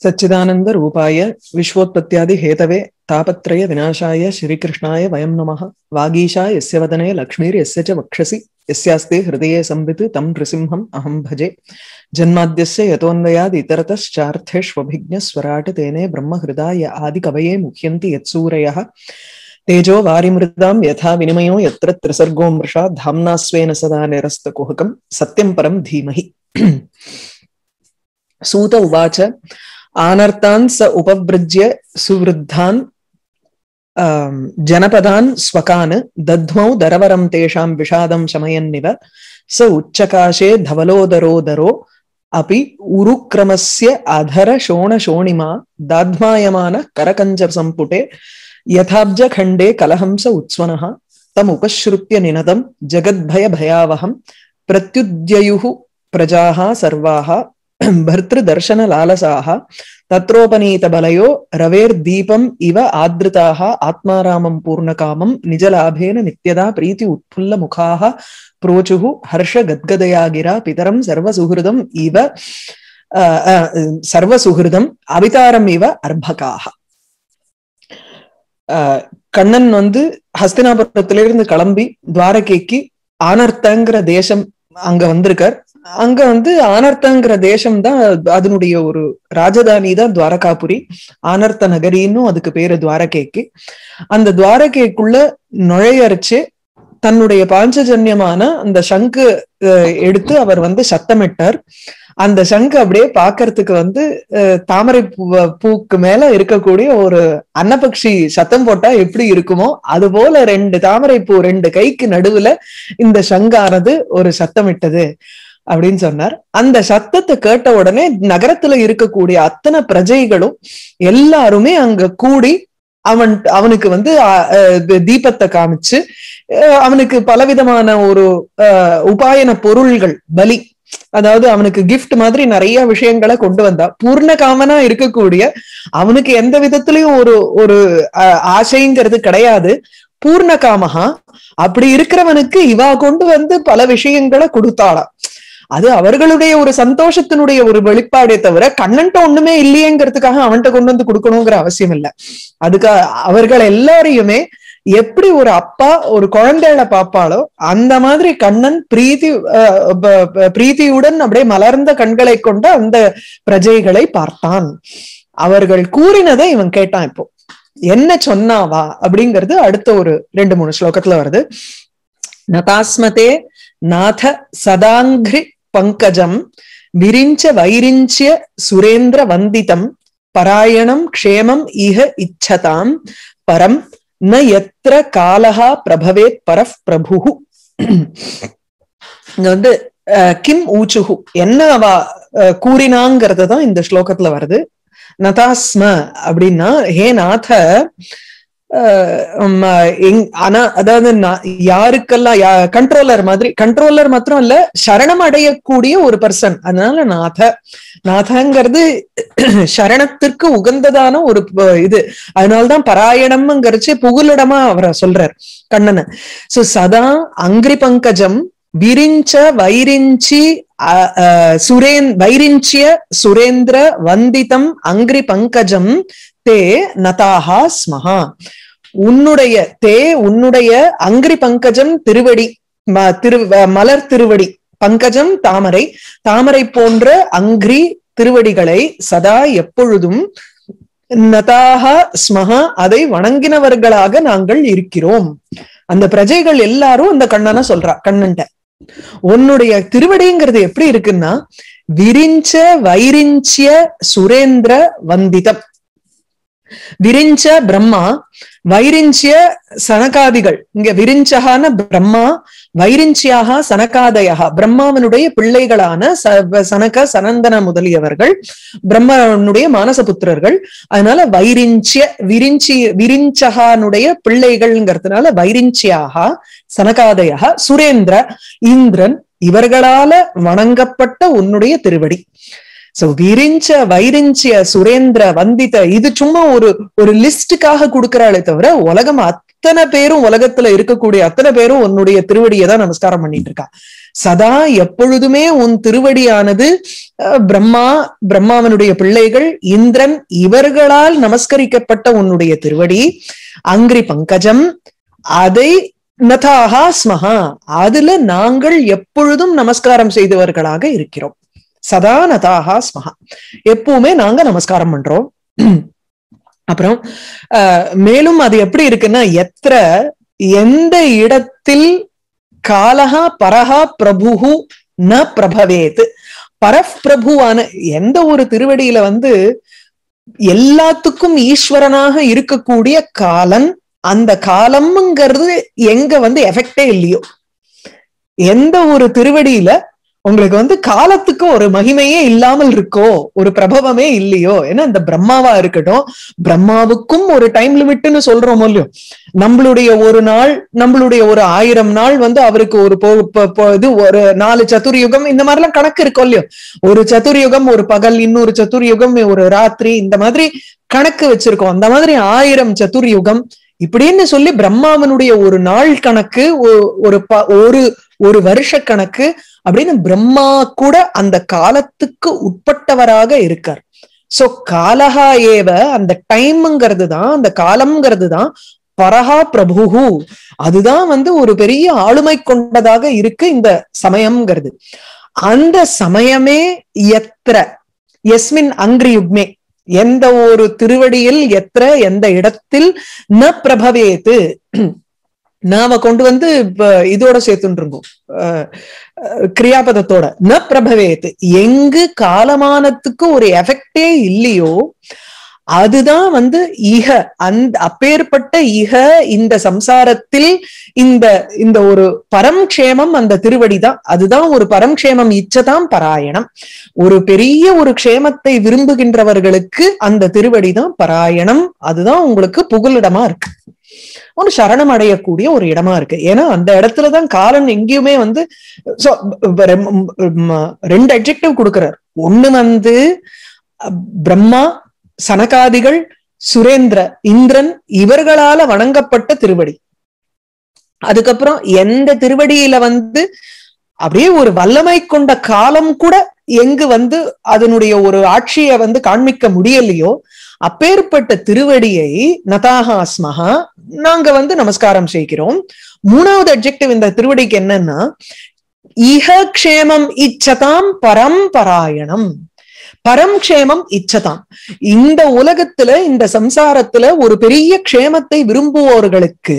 सच्चिदानंद रूपाय विश्वोत्पत्त्यादि Hathaway तापत्रय विनाशाय श्रीकृष्णाय वयं नमः वागीशा यस्य वदने लक्ष्मीर्यस्य च वक्षसि यस्यास्ते हृदये संवित् तं नृसिंहम् अहं भजे जन्माद्यस्य यतोऽन्वयाद् इतरतश्चार्थेष्वभिज्ञस्वराट् तेने ब्रह्महृदाय आदिकवये मुह्यन्ति यत्सूरयः तेजो वारिमृदां यथा विनिमयो यत्र त्रिसर्गो मृषा धाम्ना स्वेन सदा निरस्तकुहकं सत्यं परं धीमहि सूत उवाच आनर्तान् स उपवृज्य सुवृद्धान् जनपदान् स्वकान् दध्मौ दरवरं तेषां विषादं शमयन्निव स उच्चकाशे धवलोदरोदरो अपि उरुक्रमस्य अधर शोणशोणिमा दाध्मायमान करकञ्जसम्पुटे यथाब्जखण्डे कलहंस उत्स्वनः तमुपश्रुत्य निनदं जगद्भयभयावहं प्रत्युद्ययुः प्रजाः सर्वाः भर्तृदर्शनलालसाः तत्रोपनीतबलयो रवेर्दीपम् इव आदृताः आत्मारामं पूर्णकामं निजलाभेन नित्यदा प्रीति उत्फुल्लमुखाः प्रोचुः हर्षगद्गदया गिरा पितरं सर्वसुहृदम् इव सर्वसुहृदम् अविताரம் இவ அர்பகாக கண்ணன் வந்து ஹஸ்தினாபுரத்திலிருந்து கிளம்பி துவாரகைக்கு ஆனர்த்தங்கிற தேசம் அங்க வந்திருக்கார் அங்க வந்து ஆனர்த்தங்கிற தேசம் தான் அதனுடைய ஒரு ராஜதானி தான் துவாரகாபுரி ஆனர்த்த நகரின்னு அதுக்கு பேரு துவாரகைக்கு அந்த துவாரகைக்குள்ள நுழையரிச்சு தன்னுடைய பாஞ்சஜன்யமான அந்த சங்கு எடுத்து அவர் வந்து சத்தமிட்டார் அந்த சங்கு அப்படியே பாக்குறதுக்கு வந்து தாமரை பூக்கு மேல இருக்கக்கூடிய ஒரு அன்னபக்ஷி சத்தம் போட்டா எப்படி இருக்குமோ அது போல ரெண்டு தாமரை பூ ரெண்டு கைக்கு நடுவுல இந்த சங்கானது ஒரு சத்தமிட்டது அப்படின்னு சொன்னார் அந்த சத்தத்தை கேட்ட உடனே நகரத்துல இருக்கக்கூடிய அத்தனை பிரஜைகளும் எல்லாருமே அங்க கூடி அவன் அவனுக்கு வந்து தீபத்தை காமிச்சு அவனுக்கு பலவிதமான ஒரு உபாயன பொருள்கள் பலி அதாவது அவனுக்கு கிஃப்ட் மாதிரி நிறைய விஷயங்களை கொண்டு வந்தா பூர்ண காமனா இருக்கக்கூடிய அவனுக்கு எந்த விதத்திலயும் ஒரு ஒரு ஆசைங்கிறது கிடையாது பூர்ண காமஹா அப்படி இருக்கிறவனுக்கு இவா கொண்டு வந்து பல விஷயங்களை கொடுத்தாளாம் அது அவர்களுடைய ஒரு சந்தோஷத்தினுடைய ஒரு வெளிப்பாடே தவிர கண்ணன்ட்ட ஒண்ணுமே இல்லையேங்கிறதுக்காக அவன்கிட்ட கொண்டு வந்து கொடுக்கணுங்கிற அவசியம் இல்லை அதுக்காக அவர்கள் எல்லாரையுமே எப்படி ஒரு அப்பா ஒரு குழந்தைகளை பாப்பாளோ அந்த மாதிரி கண்ணன் பிரீத்தி பிரீத்தியுடன் அப்படியே மலர்ந்த கண்களை கொண்ட அந்த பிரஜைகளை பார்த்தான் அவர்கள் கூறினதை இவன் கேட்டான் இப்போ என்ன சொன்னாவா அப்படிங்கிறது அடுத்த ஒரு ரெண்டு மூணு ஸ்லோகத்துல வருது நதாஸ்மதே நாத சதாங்கிரி பங்கஜம் விரிஞ்ச வைரிஞ்சிய சுரேந்திர வந்திதம் பராயணம் க்ஷேமம் இஹ இச்சதாம் பரம் ந எத்திர காலஹா பிரபவேத் பரஃப் பிரபு இங்க வந்து கிம் ஊச்சுகு என்ன அவ கூறினாங்கிறது தான் இந்த ஸ்லோகத்துல வருது நதாஸ்ம அப்படின்னா ஹே நாத ஆனா அதாவது யாருக்கெல்லாம் கண்ட்ரோலர் மாதிரி கண்ட்ரோலர் மாத்திரம் இல்ல சரணம் அடையக்கூடிய ஒரு பர்சன் அதனால நாத நாதங்கிறது சரணத்திற்கு உகந்ததான ஒரு இது அதனால்தான் பராயணம்ங்கிறச்சு புகலிடமா அவரை சொல்றார் கண்ணனை சோ சதா அங்கிரி பங்கஜம் விரிஞ்ச வைரிஞ்சி சுரேன் வைரிஞ்சிய சுரேந்திர வந்திதம் அங்கிரி பங்கஜம் தே நதாஹா ஸ்மஹா உன்னுடைய தே உன்னுடைய அங்கிரி பங்கஜம் திருவடி திரு மலர் திருவடி பங்கஜம் தாமரை தாமரை போன்ற அங்கிரி திருவடிகளை சதா எப்பொழுதும் நதாகா ஸ்மஹா அதை வணங்கினவர்களாக நாங்கள் இருக்கிறோம் அந்த பிரஜைகள் எல்லாரும் அந்த கண்ணனை சொல்றா கண்ணன்ட்ட உன்னுடைய திருவடிங்கிறது எப்படி இருக்குன்னா விரிஞ்ச வைரிஞ்சிய சுரேந்திர வந்திதம் விரிஞ்ச பிரம்மா வைரிஞ்சிய சனகாதிகள் இங்க விரிஞ்சகான பிரம்மா வைரிஞ்சியாக சனகாதயா பிரம்மாவனுடைய பிள்ளைகளான சனக சனந்தன முதலியவர்கள் பிரம்மனுடைய மானசபுத்திரர்கள் அதனால வைரிஞ்சிய விரிஞ்சி விரிஞ்சகானுடைய பிள்ளைகள்ங்கிறதுனால வைரிஞ்சியாக சனகாதயா சுரேந்திர இந்திரன் இவர்களால வணங்கப்பட்ட உன்னுடைய திருவடி சோ விரிஞ்ச வைரிஞ்சிய சுரேந்திர வந்தித இது சும்மா ஒரு ஒரு லிஸ்டுக்காக கொடுக்கறாளே தவிர உலகம் அத்தனை பேரும் உலகத்துல இருக்கக்கூடிய அத்தனை பேரும் உன்னுடைய திருவடியை தான் நமஸ்காரம் பண்ணிட்டு இருக்கா சதா எப்பொழுதுமே உன் திருவடியானது அஹ், பிரம்மா பிரம்மாவனுடைய பிள்ளைகள் இந்திரன் இவர்களால் நமஸ்கரிக்கப்பட்ட உன்னுடைய திருவடி அங்கிரி பங்கஜம் அதை நதாகா ஸ்மஹா அதுல நாங்கள் எப்பொழுதும் நமஸ்காரம் செய்தவர்களாக இருக்கிறோம் சதா நதாகா ஸ்மஹா எப்பவுமே நாங்க நமஸ்காரம் பண்றோம் அப்புறம் அஹ், மேலும் அது எப்படி இருக்குன்னா எத்திர எந்த இடத்தில் காலஹா பரஹா பிரபுஹு ந பிரபவேத் பரப் பிரபுவான எந்த ஒரு திருவடியில வந்து எல்லாத்துக்கும் ஈஸ்வரனாக இருக்கக்கூடிய காலன் அந்த காலம்ங்கிறது எங்க வந்து எஃபெக்டே இல்லையோ எந்த ஒரு திருவடியில உங்களுக்கு வந்து காலத்துக்கு ஒரு மகிமையே இல்லாமல் இருக்கோ ஒரு பிரபவமே இல்லையோ ஏன்னா இந்த பிரம்மாவா இருக்கட்டும் பிரம்மாவுக்கும் ஒரு டைம் லிமிட்னு சொல்றோம் இல்லையோ நம்மளுடைய ஒரு நாள் நம்மளுடைய ஒரு ஆயிரம் நாள் வந்து அவருக்கு ஒரு பொ- பொ- பொ- இது ஒரு நாலு சதுர்யுகம் இந்த மாதிரி எல்லாம் கணக்கு இருக்கும் இல்லையோ ஒரு சதுர்யுகம் ஒரு பகல் இன்னொரு சதுர்யுகம் ஒரு ராத்திரி இந்த மாதிரி கணக்கு வச்சிருக்கோம் அந்த மாதிரி ஆயிரம் சதுர்யுகம் இப்படின்னு சொல்லி பிரம்மாவனுடைய ஒரு நாள் கணக்கு ஒ- ஒரு ப- ஒரு ஒரு வருஷ கணக்கு அப்படின்னு பிரம்மா கூட அந்த காலத்துக்கு உட்பட்டவராக இருக்கார் சோ காலஹா ஏவ அந்த டைம்ங்கிறது தான் அந்த காலம்ங்கிறது தான் பரஹா பிரபுஹு அதுதான் வந்து ஒரு பெரிய ஆளுமை கொண்டதாக இருக்கு இந்த சமயம்ங்கிறது அந்த சமயமே எத்திர எஸ்மின் அங்கிரி யுக்மே எந்த ஒரு திருவடியில் எத்திர எந்த இடத்தில் ந பிரபவேத்து நாம கொண்டு வந்து இப்ப இதோட சேர்த்துட்டு இருந்தோம் அஹ், அஹ், கிரியாபதத்தோட ந பிரபவேத் எங்கு காலமானத்துக்கு ஒரு எஃபெக்டே இல்லையோ அதுதான் வந்து இக அந்த அப்பேற்பட்ட இக இந்த சம்சாரத்தில் இந்த இந்த ஒரு பரம்க்ஷேமம் அந்த திருவடி தான் அதுதான் ஒரு பரம்க்ஷேமம் இச்சதாம் பராயணம் ஒரு பெரிய ஒரு க்ஷேமத்தை விரும்புகின்றவர்களுக்கு அந்த திருவடி தான் பராயணம் அதுதான் உங்களுக்கு புகலிடமா இருக்கு ஒரு சரணம் அடையக்கூடிய ஒரு இடமா இருக்கு ஏன்னா அந்த இடத்துலதான் காலன் எங்கேயுமே வந்து so, ப- ரெம்- ம், ரெண்டு அட்ஜெக்டிவ் கொடுக்கிறார் ஒண்ணு வந்து அஹ், பிரம்மா சனகாதிகள் சுரேந்திர இந்திரன் இவர்களால வணங்கப்பட்ட திருவடி அதுக்கப்புறம் எந்த திருவடியில வந்து அப்படியே ஒரு வல்லமை கொண்ட காலம் கூட எங்கு வந்து அதனுடைய ஒரு ஆட்சியை வந்து காண்பிக்க முடியலையோ அப்பேற்பட்ட திருவடியை நதாகா ஸ்மஹா நாங்க வந்து நமஸ்காரம் செய்கிறோம் மூணாவது அப்ஜெக்டிவ் இந்த திருவடிக்கு என்னன்னா இஹ க்ஷேமம் இச்சதாம் பரம்பராயணம் பரம் க்ஷேமம் இச்சதாம் இந்த உலகத்துல இந்த சம்சாரத்துல ஒரு பெரிய க்ஷேமத்தை விரும்புவோர்களுக்கு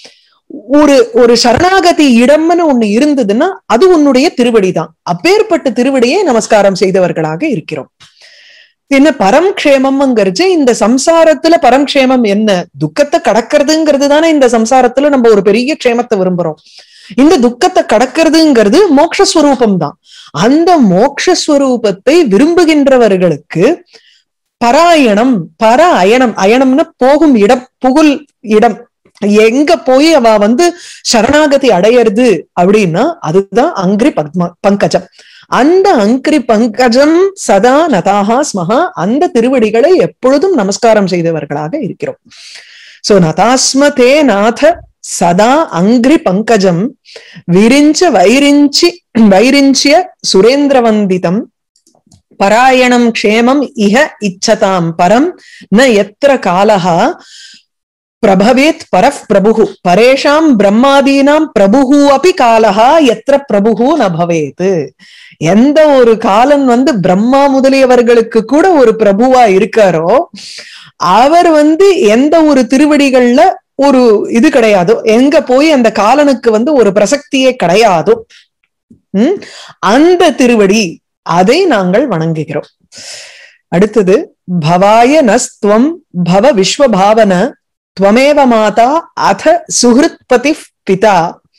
ஒரு ஒரு சரணாகதி இடம்னு ஒண்ணு இருந்ததுன்னா அது உன்னுடைய திருவடி தான் அப்பேற்பட்ட திருவடியை நமஸ்காரம் செய்தவர்களாக இருக்கிறோம் என்ன பரம்க்ஷேமம்ங்கிறச்சு இந்த சம்சாரத்துல பரம்க்ஷேமம் என்ன துக்கத்தை கடக்கிறதுங்கிறது தானே இந்த சம்சாரத்துல நம்ம ஒரு பெரிய க்ஷேமத்தை விரும்புறோம் இந்த துக்கத்தை கடக்கிறதுங்கிறது மோக்ஷஸ்வரூபம் தான் அந்த மோக்ஷஸ்வரூபத்தை விரும்புகின்றவர்களுக்கு பராயணம் பர அயனம் அயனம்னா போகும் இடம் புகுல் இடம் எங்க போய் அவ வந்து சரணாகதி அடையிறது அப்படின்னா அதுதான் அங்கிரி பத்ம பங்கஜம் அந்த அங்கிரி பங்கஜம் சதா நதாகா ஸ்மஹா அந்த திருவடிகளை எப்பொழுதும் நமஸ்காரம் செய்தவர்களாக இருக்கிறோம் சோ நதாஸ்மதே நாத சதா அங்கிரி பங்கஜம் விரிஞ்ச வைரிஞ்சி வைரிஞ்சிய சுரேந்திரவந்திதம் பராயணம் க்ஷேமம் இஹ இச்சதாம் பரம் ந எத்திர காலஹா பிரபவேத் பரஃப் பிரபுகு பரேஷாம் பிரம்மாதீனாம் பிரபுகு அபி காலஹா எத்திர பிரபுகு ந பவேத் எந்த ஒரு காலன் வந்து பிரம்மா முதலியவர்களுக்கு கூட ஒரு பிரபுவா இருக்காரோ அவர் வந்து எந்த ஒரு திருவடிகள்ல ஒரு இது கிடையாதோ எங்க போய் அந்த காலனுக்கு வந்து ஒரு பிரசக்தியே கிடையாதோ உம் அந்த திருவடி அதை நாங்கள் வணங்குகிறோம் அடுத்தது பவாய நஸ்துவம் பவ விஸ்வபாவன துவமேவ மாதா அத சுஹிருத்பதி பிதா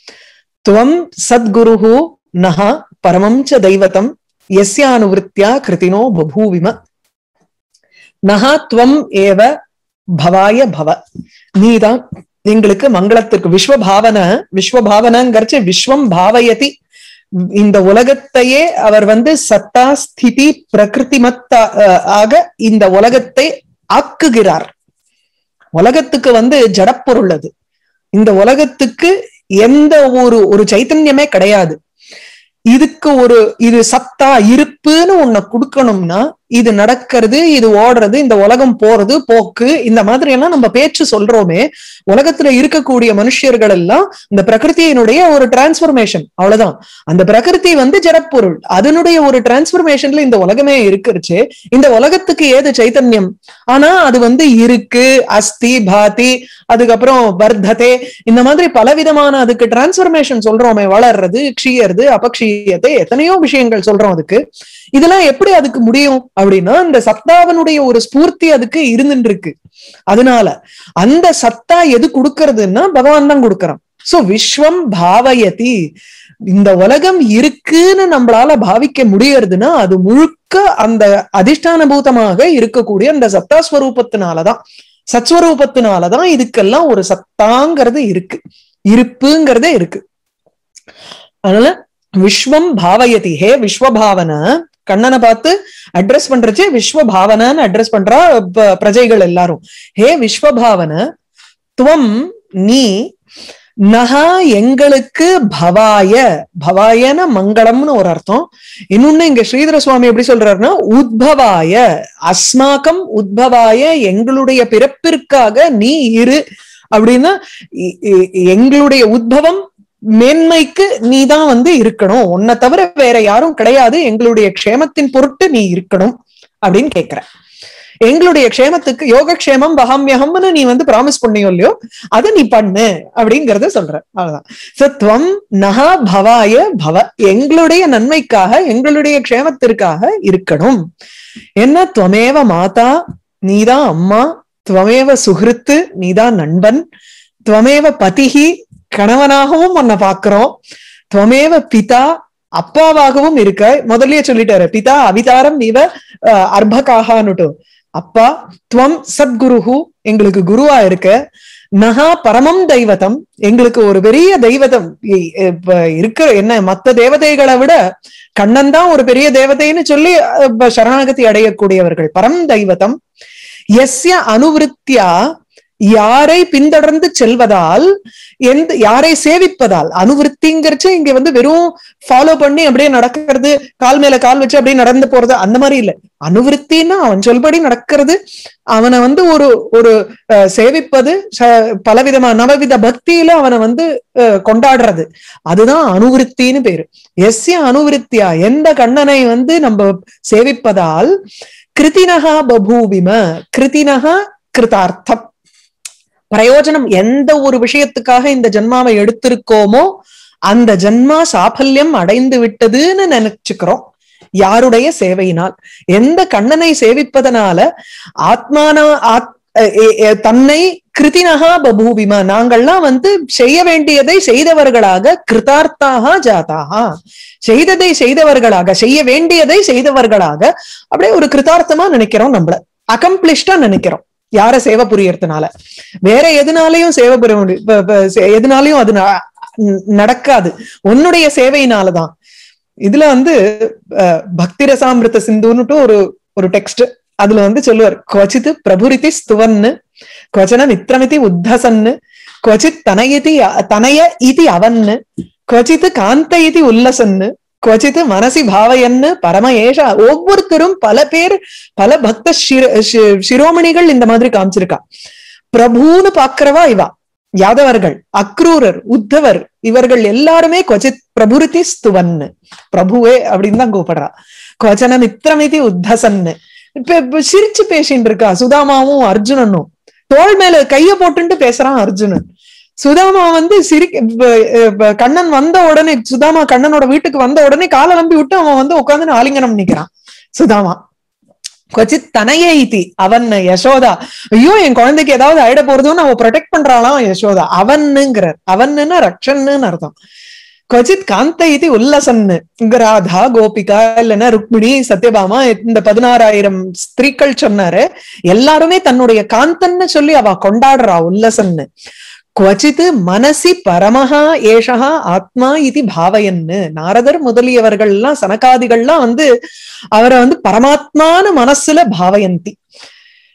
துவம் சத்குரு நஹ பரமம் ச தெய்வதம் எஸ்யானுவிருத்தியா கிருதினோ பபூவிம நஹா துவம் ஏவ பவாய பவ நீதான் எங்களுக்கு மங்களத்திற்கு விஸ்வபாவன விஸ்வபாவனங்கிறச்சு விஸ்வம் பாவயதி இந்த உலகத்தையே அவர் வந்து சத்தா ஸ்திதி பிரகிருதிமத்த ஆக இந்த உலகத்தை ஆக்குகிறார் உலகத்துக்கு வந்து ஜடப்பொருள் அது இந்த உலகத்துக்கு எந்த ஒரு ஒரு சைத்தன்யமே கிடையாது இதுக்கு ஒரு இது சத்தா இருப்புன்னு உன்னை கொடுக்கணும்னா இது நடக்கிறது இது ஓடுறது இந்த உலகம் போறது போக்கு இந்த மாதிரி எல்லாம் நம்ம பேச்சு சொல்றோமே உலகத்துல இருக்கக்கூடிய மனுஷர்கள் எல்லாம் இந்த பிரகிருதியினுடைய ஒரு டிரான்ஸ்பர்மேஷன் அவ்வளவுதான் அந்த பிரகிருதி வந்து ஜடப்பொருள் அதனுடைய ஒரு டிரான்ஸ்பர்மேஷன்ல இந்த உலகமே இருக்குருச்சு இந்த உலகத்துக்கு ஏது சைத்தன்யம் ஆனா அது வந்து இருக்கு அஸ்தி பாதி அதுக்கப்புறம் வர்த்ததே இந்த மாதிரி பலவிதமான அதுக்கு டிரான்ஸ்பர்மேஷன் சொல்றோமே வளர்றது க்ஷீயறது அபக்ஷீயத்தை எத்தனையோ விஷயங்கள் சொல்றோம் அதுக்கு இதெல்லாம் எப்படி அதுக்கு முடியும் அப்படின்னா இந்த சத்தாவனுடைய ஒரு ஸ்பூர்த்தி அதுக்கு இருந்துட்டு இருக்கு அதனால அந்த சத்தா எது கொடுக்கறதுன்னா பகவான் தான் கொடுக்கறான் சோ விஸ்வம் பாவயதி இந்த உலகம் இருக்குன்னு நம்மளால பாவிக்க முடியறதுன்னா அது முழுக்க அந்த அதிஷ்டான பூதமாக இருக்கக்கூடிய அந்த சத்தாஸ்வரூபத்தினாலதான் சத்ஸ்வரூபத்தினாலதான் இதுக்கெல்லாம் ஒரு சத்தாங்கிறது இருக்கு இருப்புங்கிறதே இருக்கு அதனால விஸ்வம் பாவயதி ஹே விஸ்வபாவன கண்ணனை பார்த்து அட்ரஸ் பண்றச்சே விஸ்வபாவனன்னு அட்ரஸ் பண்றா ப- பிரஜைகள் எல்லாரும் ஹே விஸ்வபாவன துவம் நீ நகா எங்களுக்கு பவாய பவாயன மங்களம்னு ஒரு அர்த்தம் இன்னொன்னு இங்க ஸ்ரீதர சுவாமி எப்படி சொல்றாருன்னா உத்பவாய அஸ்மாக்கம் உத்பவாய எங்களுடைய பிறப்பிற்காக நீ இரு அப்படின்னா இ- இ- எங்களுடைய உத்பவம் மேன்மைக்கு நீ தான் வந்து இருக்கணும் உன்னை தவிர வேற யாரும் கிடையாது எங்களுடைய க்ஷேமத்தின் பொருட்டு நீ இருக்கணும் அப்படின்னு கேக்குற எங்களுடைய க்ஷேமத்துக்கு யோகக்ஷேமம் பகாமியகம்னு நீ வந்து ப்ராமிஸ் பண்ணியோ இல்லையோ அதை நீ பண்ணு அப்படிங்கறத சொல்ற அவ்வளவுதான் சத்வம் நகா பவாய பவ எங்களுடைய நன்மைக்காக எங்களுடைய க்ஷேமத்திற்காக இருக்கணும் என்ன துவமேவ மாதா நீதான் அம்மா துவமேவ சுகிருத்து நீதான் நண்பன் துவமேவ பதிகி கணவனாகவும் உன்னை பாக்குறோம் துவமேவ பிதா அப்பாவாகவும் இருக்க முதல்லயே சொல்லிட்டாரு பிதா அவிதாரம் இவ அஹ், அர்பகாகான்னுட்டு அப்பா துவம் சத்குருஹு எங்களுக்கு குருவா இருக்க நகா பரமம் தெய்வதம் எங்களுக்கு ஒரு பெரிய தெய்வதம் இ- இப்ப இருக்கிற என்ன மத்த தேவதைகளை விட கண்ணன் தான் ஒரு பெரிய தேவதைன்னு சொல்லி அஹ், இப்ப சரணாகதி அடையக்கூடியவர்கள் பரம் தெய்வதம் எஸ்ய அனுவிருத்தியா யாரை பின்தொடர்ந்து செல்வதால் எந்த யாரை சேவிப்பதால் அனுவிருத்திங்கிறச்சு இங்க வந்து வெறும் ஃபாலோ பண்ணி அப்படியே நடக்கிறது கால் மேல கால் வச்சு அப்படியே நடந்து போறது அந்த மாதிரி இல்ல அனுவிருத்தின்னா அவன் சொல்படி நடக்கிறது அவனை வந்து ஒரு ஒரு அஹ், சேவிப்பது ச- பலவிதமான நவவித பக்தியில அவனை வந்து அஹ், கொண்டாடுறது அதுதான் அனுவிருத்தின்னு பேரு எஸ்ய அனுவிருத்தியா எந்த கண்ணனை வந்து நம்ம சேவிப்பதால் கிருதினகா பபூவிம கிருதினகா கிருதார்த்தம் பிரயோஜனம் எந்த ஒரு விஷயத்துக்காக இந்த ஜென்மாவை எடுத்திருக்கோமோ அந்த ஜென்மா சாஃபல்யம் அடைந்து விட்டதுன்னு நினைச்சுக்கிறோம் யாருடைய சேவையினால் எந்த கண்ணனை சேவிப்பதனால ஆத்மானா ஆத் எ- எ- எ- தன்னை கிருதினகா பபூவிமா நாங்கள்லாம் வந்து செய்ய வேண்டியதை செய்தவர்களாக கிருதார்த்தாக ஜாதாக செய்ததை செய்தவர்களாக செய்ய வேண்டியதை செய்தவர்களாக அப்படியே ஒரு கிருதார்த்தமா நினைக்கிறோம் நம்மள அகம்ப்ளிஷ்டா நினைக்கிறோம் யார சேவை புரியறதுனால வேற எதுனாலையும் சேவை புரிய முடியும் இப்ப- இப்ப சே- எதுனாலையும் அது ந- ந- நடக்காது உன்னுடைய சேவையினாலதான் இதுல வந்து அஹ், பக்தி ரசாமிருத சிந்துன்னுட்டு ஒரு ஒரு டெக்ஸ்ட் அதுல வந்து சொல்லுவார் கொச்சித் பிரபுரிதி ஸ்துவன்னு கொச்சன மித்திரமிதி உத்தசன்னு கொச்சித் தனயதி தனய இதி அவன்னு கொச்சித் காந்த இதி உல்லசன்னு கொச்சித் மனசி பாவையன்னு பரம ஏஷா ஒவ்வொருத்தரும் பல பேர் பல பக்த சிர- சி- சிரோமணிகள் இந்த மாதிரி காமிச்சிருக்கா பிரபுன்னு பாக்குறவா இவா யாதவர்கள் அக்ரூரர் உத்தவர் இவர்கள் எல்லாருமே கொச்சித் பிரபுரிதி ஸ்துவன்னு பிரபுவே அப்படின்னு தான் கூப்பிடுறா கொச்சன மித்திரமிதி உத்தசன்னு இப்ப இப்ப சிரிச்சு பேசிட்டு இருக்கா சுதாமாவும் அர்ஜுனனும் தோள் மேல கைய போட்டுட்டு பேசுறான் அர்ஜுனன் சுதாமா வந்து சிரி இப்ப- இப்ப கண்ணன் வந்த உடனே சுதாமா கண்ணனோட வீட்டுக்கு வந்த உடனே காலை நம்பி விட்டு அவன் வந்து உட்கார்ந்து ஆலிங்கனம் நிக்கிறான் சுதாமா கொச்சித் தனையே இதி அவன் யசோதா ஐயோ என் குழந்தைக்கு ஏதாவது ஆயிட போறதுன்னு அவன் ப்ரொடெக்ட் பண்றாளாம் யசோதா அவன்னுங்கிறார் அவன்னுன்னா ரக்ஷன்னு அர்த்தம் கொச்சித் காந்த இது உல்லசன்னு இங்க ராதா கோபிகா இல்லைன்னா ருக்மிணி சத்யபாமா இந்த பதினாறாயிரம் ஸ்திரீக்கள் சொன்னாரு எல்லாருமே தன்னுடைய காந்தன்னு சொல்லி அவ கொண்டாடுறா உல்லசன்னு கொச்சித் மனசி பரமஹா ஏஷா ஆத்மா இது பாவயன்னு நாரதர் முதலியவர்கள்லாம் சனகாதிகள்லாம் வந்து அவரை வந்து பரமாத்மான மனசுல பாவயந்தி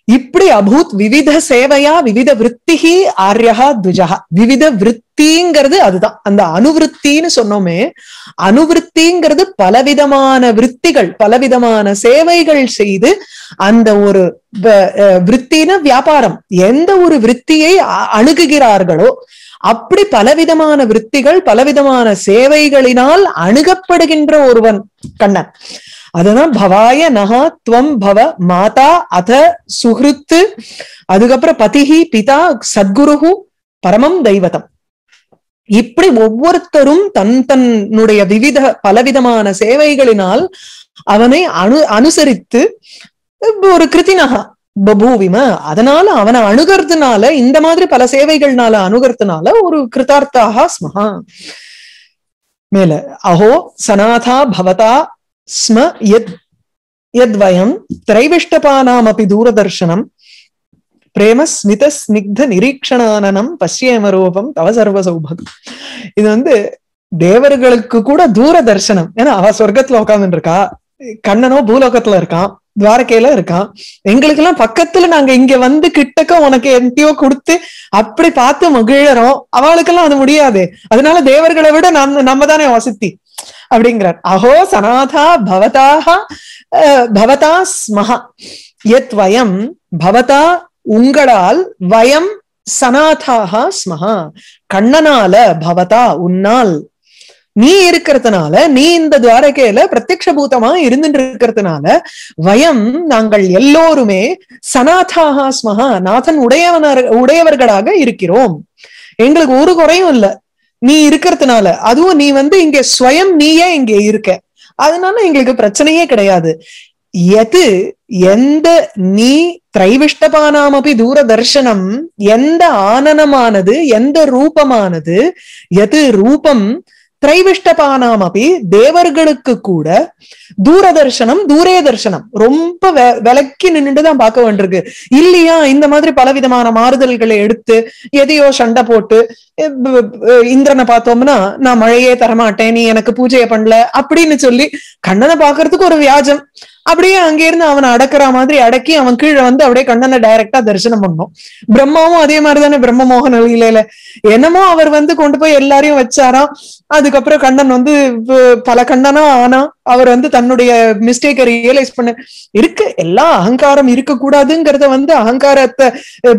இப்படி அபூத் விவித சேவையா விவித விற்த்திகி ஆர்யா துஜகா விவித விற்த்திங்கிறது அதுதான் அந்த அனுவிருத்தின்னு சொன்னோமே அனுவிருத்திங்கிறது பலவிதமான விற்த்திகள் பலவிதமான சேவைகள் செய்து அந்த ஒரு விற்த்தின வியாபாரம் எந்த ஒரு விற்த்தியை அணுகுகிறார்களோ அப்படி பலவிதமான விற்த்திகள் பலவிதமான சேவைகளினால் அணுகப்படுகின்ற ஒருவன் கண்ணன் அதுதான் பவாய நகா துவம் பவ மாதா அத சுஹிருத்து அதுக்கப்புறம் பதிஹி பிதா சத்குருஹு பரமம் தெய்வதம் இப்படி ஒவ்வொருத்தரும் தன் தன்னுடைய விவித பலவிதமான சேவைகளினால் அவனை அனு அனுசரித்து ஒரு கிருத்தினகா பபூவிம அதனால அவனை அணுகிறதுனால இந்த மாதிரி பல சேவைகள்னால அணுகிறதுனால ஒரு கிருதார்த்தாக ஸ்மஹா மேல அஹோ சனாதா பவதா ஸ்ம யத் யத்வயம் திரைவிஷ்டபானாமபி தூரதர்ஷனம் பிரேம ஸ்மித ஸ்னிக்த நிரீக்ஷணானனம் பசியம ரூபம் தவ சர்வ சௌபகம் இது வந்து தேவர்களுக்கு கூட தூர தர்சனம் ஏன்னா அவ சொர்க்கத்துல உட்காந்துட்டு இருக்கா கண்ணனோ பூலோகத்துல இருக்கான் துவாரகையில இருக்கான் எங்களுக்கு எல்லாம் பக்கத்துல நாங்க இங்க வந்து கிட்டக்க உனக்கு என்கிட்டயோ கொடுத்து அப்படி பார்த்து மகிழறோம் அவளுக்கெல்லாம் அது முடியாது அதனால தேவர்களை விட நம்ம நம்ம தானே வசதி அப்படிங்கிறார் அஹோ சனாதா பவதாக பவதா ஸ்மஹா எத் வயம் பவதா உங்களால் வயம் சனாதாக ஸ்மஹா கண்ணனால பவதா உன்னால் நீ இருக்கிறதுனால நீ இந்த துவாரகையில பிரத்யக்ஷ பூதமா இருந்துட்டு இருக்கிறதுனால வயம் நாங்கள் எல்லோருமே சனாதாக ஸ்மஹா நாதன் உடையவனர் உடையவர்களாக இருக்கிறோம் எங்களுக்கு ஒரு குறையும் இல்ல நீ இருக்கிறதுனால அதுவும் நீ வந்து இங்க ஸ்வயம் நீயே இங்க இருக்க அதனால எங்களுக்கு பிரச்சனையே கிடையாது எது எந்த நீ திரைவிஷ்டபானாமபி தூர தர்சனம் எந்த ஆனனமானது எந்த ரூபமானது எது ரூபம் திரைவிஷ்டபானாமபி தேவர்களுக்கு கூட தூரதர்சனம் தூரே தர்சனம் ரொம்ப விலக்கி நின்றுதான் பார்க்க வேண்டியிருக்கு இல்லையா இந்த மாதிரி பலவிதமான மாறுதல்களை எடுத்து எதையோ சண்டை போட்டு இந்திரனை பார்த்தோம்னா நான் மழையே தரமாட்டேன் நீ எனக்கு பூஜையை பண்ணல அப்படின்னு சொல்லி கண்ணனை பாக்குறதுக்கு ஒரு வியாஜம் அப்படியே அங்க இருந்து அவனை அடக்குற மாதிரி அடக்கி அவன் கீழே வந்து அப்படியே கண்ணனை டைரக்டா தரிசனம் பண்ணோம் பிரம்மாவும் அதே மாதிரிதானே பிரம்ம மோகன லீலையில என்னமோ அவர் வந்து கொண்டு போய் எல்லாரையும் வச்சாராம் அதுக்கப்புறம் கண்ணன் வந்து பல கண்ணனா ஆனா அவர் வந்து தன்னுடைய மிஸ்டேக்கை ரியலைஸ் பண்ண இருக்கு எல்லா அகங்காரம் இருக்க கூடாதுங்கிறத வந்து அகங்காரத்தை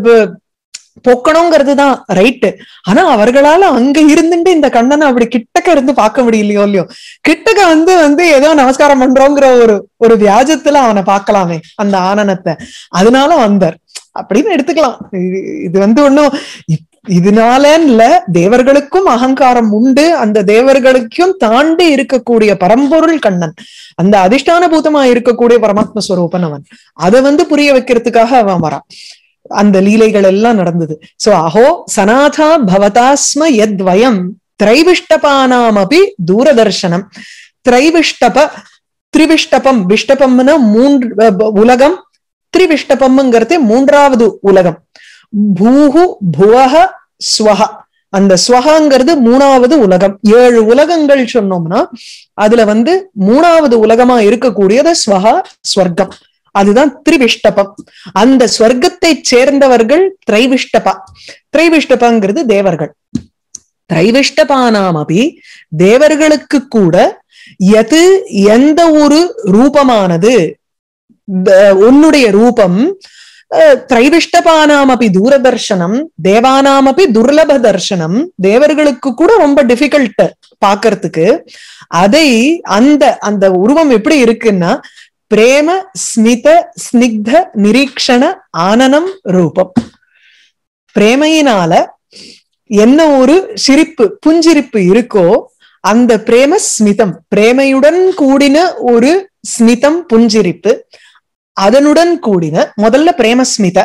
பொக்கணுங்கிறது தான் ரைட்டு ஆனா அவர்களால அங்க இருந்துட்டு இந்த கண்ணனை அப்படி கிட்டக்க இருந்து பார்க்க முடியலையோ இல்லையோ கிட்டக்க வந்து வந்து ஏதோ நமஸ்காரம் பண்றோங்கிற ஒரு ஒரு வியாஜத்துல அவனை பார்க்கலாமே அந்த ஆனனத்தை அதனால வந்தார் அப்படின்னு எடுத்துக்கலாம் இது வந்து ஒன்னும் இதனால இல்ல தேவர்களுக்கும் அகங்காரம் உண்டு அந்த தேவர்களுக்கும் தாண்டி இருக்கக்கூடிய பரம்பொருள் கண்ணன் அந்த அதிஷ்டான பூதமா இருக்கக்கூடிய பரமாத்ம ஸ்வரூபன் அவன் அதை வந்து புரிய வைக்கிறதுக்காக அவன் வரான் அந்த லீலைகள் எல்லாம் நடந்தது சோ அஹோ சனாதா பவதாஸ்ம யத்வயம் திரைவிஷ்டபானாமபி தூரதர்சனம் திரைவிஷ்டப திரிவிஷ்டபம் விஷ்டபம்னா மூன்று உலகம் திரிவிஷ்டபம்ங்கிறது மூன்றாவது உலகம் பூஹு புவஹ ஸ்வஹ அந்த ஸ்வஹங்கிறது மூணாவது உலகம் ஏழு உலகங்கள் சொன்னோம்னா அதுல வந்து மூணாவது உலகமா இருக்கக்கூடியது ஸ்வஹ ஸ்வர்க்கம் அதுதான் திரிவிஷ்டபம் அந்த ஸ்வர்க்கத்தை சேர்ந்தவர்கள் திரைவிஷ்டபா திரைவிஷ்டபாங்கிறது தேவர்கள் திரைவிஷ்டபானாமபி தேவர்களுக்கு கூட எது எந்த ஒரு ரூபமானது உன்னுடைய ரூபம் திரைவிஷ்டபானாமபி தூரதர்ஷனம் தேவானாமபி துர்லப தர்ஷனம் தேவர்களுக்கு கூட ரொம்ப டிஃபிகல்ட் பாக்குறதுக்கு அதை அந்த அந்த உருவம் எப்படி இருக்குன்னா பிரேம ஸ்மித ஸ்னிக்த நிரீக்ஷண ஆனனம் ரூபம் பிரேமையினால என்ன ஒரு சிரிப்பு புஞ்சிரிப்பு இருக்கோ அந்த பிரேம ஸ்மிதம் பிரேமையுடன் கூடின ஒரு ஸ்மிதம் புஞ்சிரிப்பு அதனுடன் கூடின முதல்ல பிரேமஸ்மித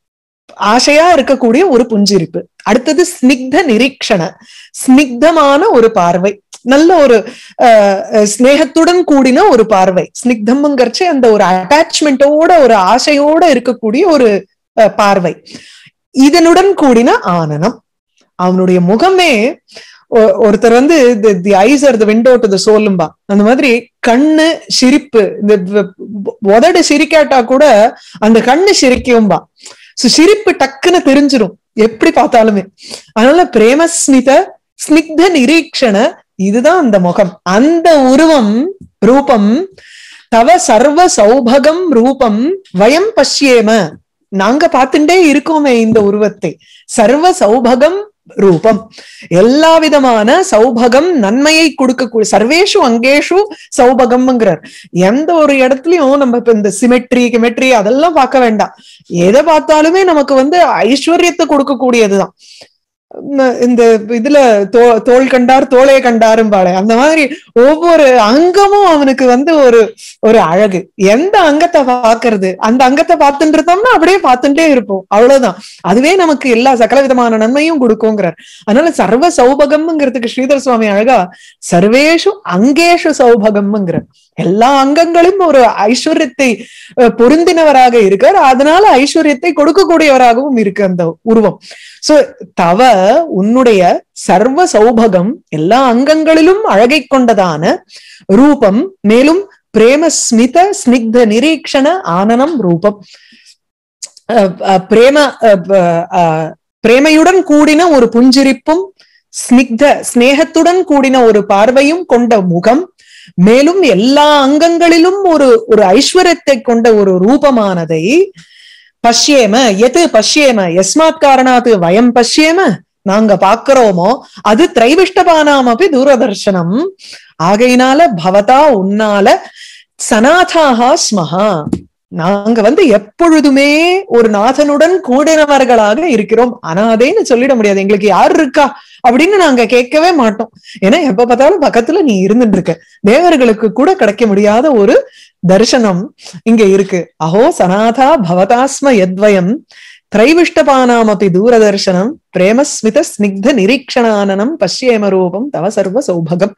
ஆசையா இருக்கக்கூடிய ஒரு புஞ்சிரிப்பு அடுத்தது ஸ்னிக்த நிரீக்ஷண ஸ்னிக்தமான ஒரு பார்வை நல்ல ஒரு ஸ்னேகத்துடன் கூடின ஒரு பார்வை ஸ்னிக்தம்ங்கிறச்சு அந்த ஒரு அட்டாச்மெண்டோட ஒரு ஆசையோட இருக்கக்கூடிய ஒரு பார்வை இதனுடன் கூடின ஆனனம் அவனுடைய முகமே ஒ- ஒருத்தர் வந்து the eyes are the window to the சோலும்பா அந்த மாதிரி கண்ணு சிரிப்பு இந்த வ- வ- உதடு சிரிக்காட்டா கூட அந்த கண்ணு சிரிக்கும்பா சோ சிரிப்பு டக்குன்னு தெரிஞ்சிரும் எப்படி பார்த்தாலுமே அதனால பிரேமஸ்மித ஸ்னிக்த நிரீக்ஷண இதுதான் அந்த முகம் அந்த உருவம் ரூபம் தவ சர்வ சௌபகம் ரூபம் வயம் பஷ்யேம நாங்க பார்த்துட்டே இருக்கோமே இந்த உருவத்தை சர்வ சௌபகம் ரூபம் எல்லா விதமான சௌபகம் நன்மையை கொடுக்கக்கூடிய சர்வேஷு அங்கேஷு சௌபகம்ங்கிறார் எந்த ஒரு இடத்துலயும் நம்ம இப்ப இந்த சிமெட்ரி கிமெட்ரி அதெல்லாம் பார்க்க வேண்டாம் எதை பார்த்தாலுமே நமக்கு வந்து ஐஸ்வர்யத்தை கொடுக்கக்கூடியதுதான் உம் இந்த இதுல தோ தோல் கண்டார் தோளே கண்டாரும்பாளே அந்த மாதிரி ஒவ்வொரு அங்கமும் அவனுக்கு வந்து ஒரு ஒரு அழகு எந்த அங்கத்தை பாக்குறது அந்த அங்கத்தை பார்த்துட்டு இருந்தோம்னா அப்படியே பார்த்துட்டே இருப்போம் அவ்வளவுதான் அதுவே நமக்கு எல்லா சகல விதமான நன்மையும் கொடுக்குங்கிறார் அதனால சர்வ சௌபகம்ங்கிறதுக்கு ஸ்ரீதர் சுவாமி அழகா சர்வேஷு அங்கேஷு சௌபகம்ங்கிறார் எல்லா அங்கங்களும் ஒரு ஐஸ்வர்யத்தை அஹ், பொருந்தினவராக இருக்கார் அதனால ஐஸ்வர்யத்தை கொடுக்கக்கூடியவராகவும் இருக்கு அந்த உருவம் சோ தவ உன்னுடைய சர்வ சௌபகம் எல்லா அங்கங்களிலும் அழகை கொண்டதான ரூபம் மேலும் பிரேம ஸ்மித ஸ்னிக்த நிரீக்ஷண ஆனனம் ரூபம் அஹ், அஹ், பிரேம அஹ், அஹ், பிரேமையுடன் கூடின ஒரு புஞ்சிரிப்பும் ஸ்னிக்த ஸ்நேகத்துடன் கூடின ஒரு பார்வையும் கொண்ட முகம் மேலும் எல்லா அங்கங்களிலும் ஒரு ஒரு ஐஸ்வர்யத்தை கொண்ட ஒரு ரூபமானதை பஷ்யேம எது பஷ்யேம எஸ்மாத் காரணாத்து வயம் பஷ்யேம நாங்க பாக்குறோமோ அது திரைவிஷ்டபானாம் அப்படி தூரதர்ஷனம் ஆகையினால பவதா உன்னால சனாதாகா ஸ்மஹா நாங்க வந்து எப்பொழுதுமே ஒரு நாதனுடன் கூடினவர்களாக இருக்கிறோம் அனாதேன்னு சொல்லிட முடியாது எங்களுக்கு யார் இருக்கா அப்படின்னு நாங்க கேட்கவே மாட்டோம் ஏன்னா எப்ப பார்த்தாலும் பக்கத்துல நீ இருந்துட்டு இருக்க தேவர்களுக்கு கூட கிடைக்க முடியாத ஒரு தரிசனம் இங்க இருக்கு அஹோ சனாதா பவதாஸ்ம யத்வயம் திரைவிஷ்டபானாமபி தூரதர்சனம் பிரேமஸ்மித ஸ்னிக்த நிரீக்ஷணானனம் பஷ்யேம ரூபம் தவ சர்வ சௌபகம்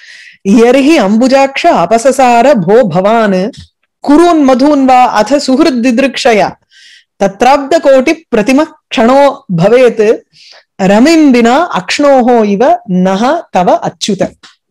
யர்ஹி அம்புஜாக்ஷ அபசசார போ பவான் குருன் மதூன் வா அத சுஹൃத் திதிருக்ஷயா தத்ராப்த கோட்டி பிரதிம க்ஷணோ பவேத் ரமிம்பினா அக்ஷ்ணோஹோ இவ நக தவ அச்சுத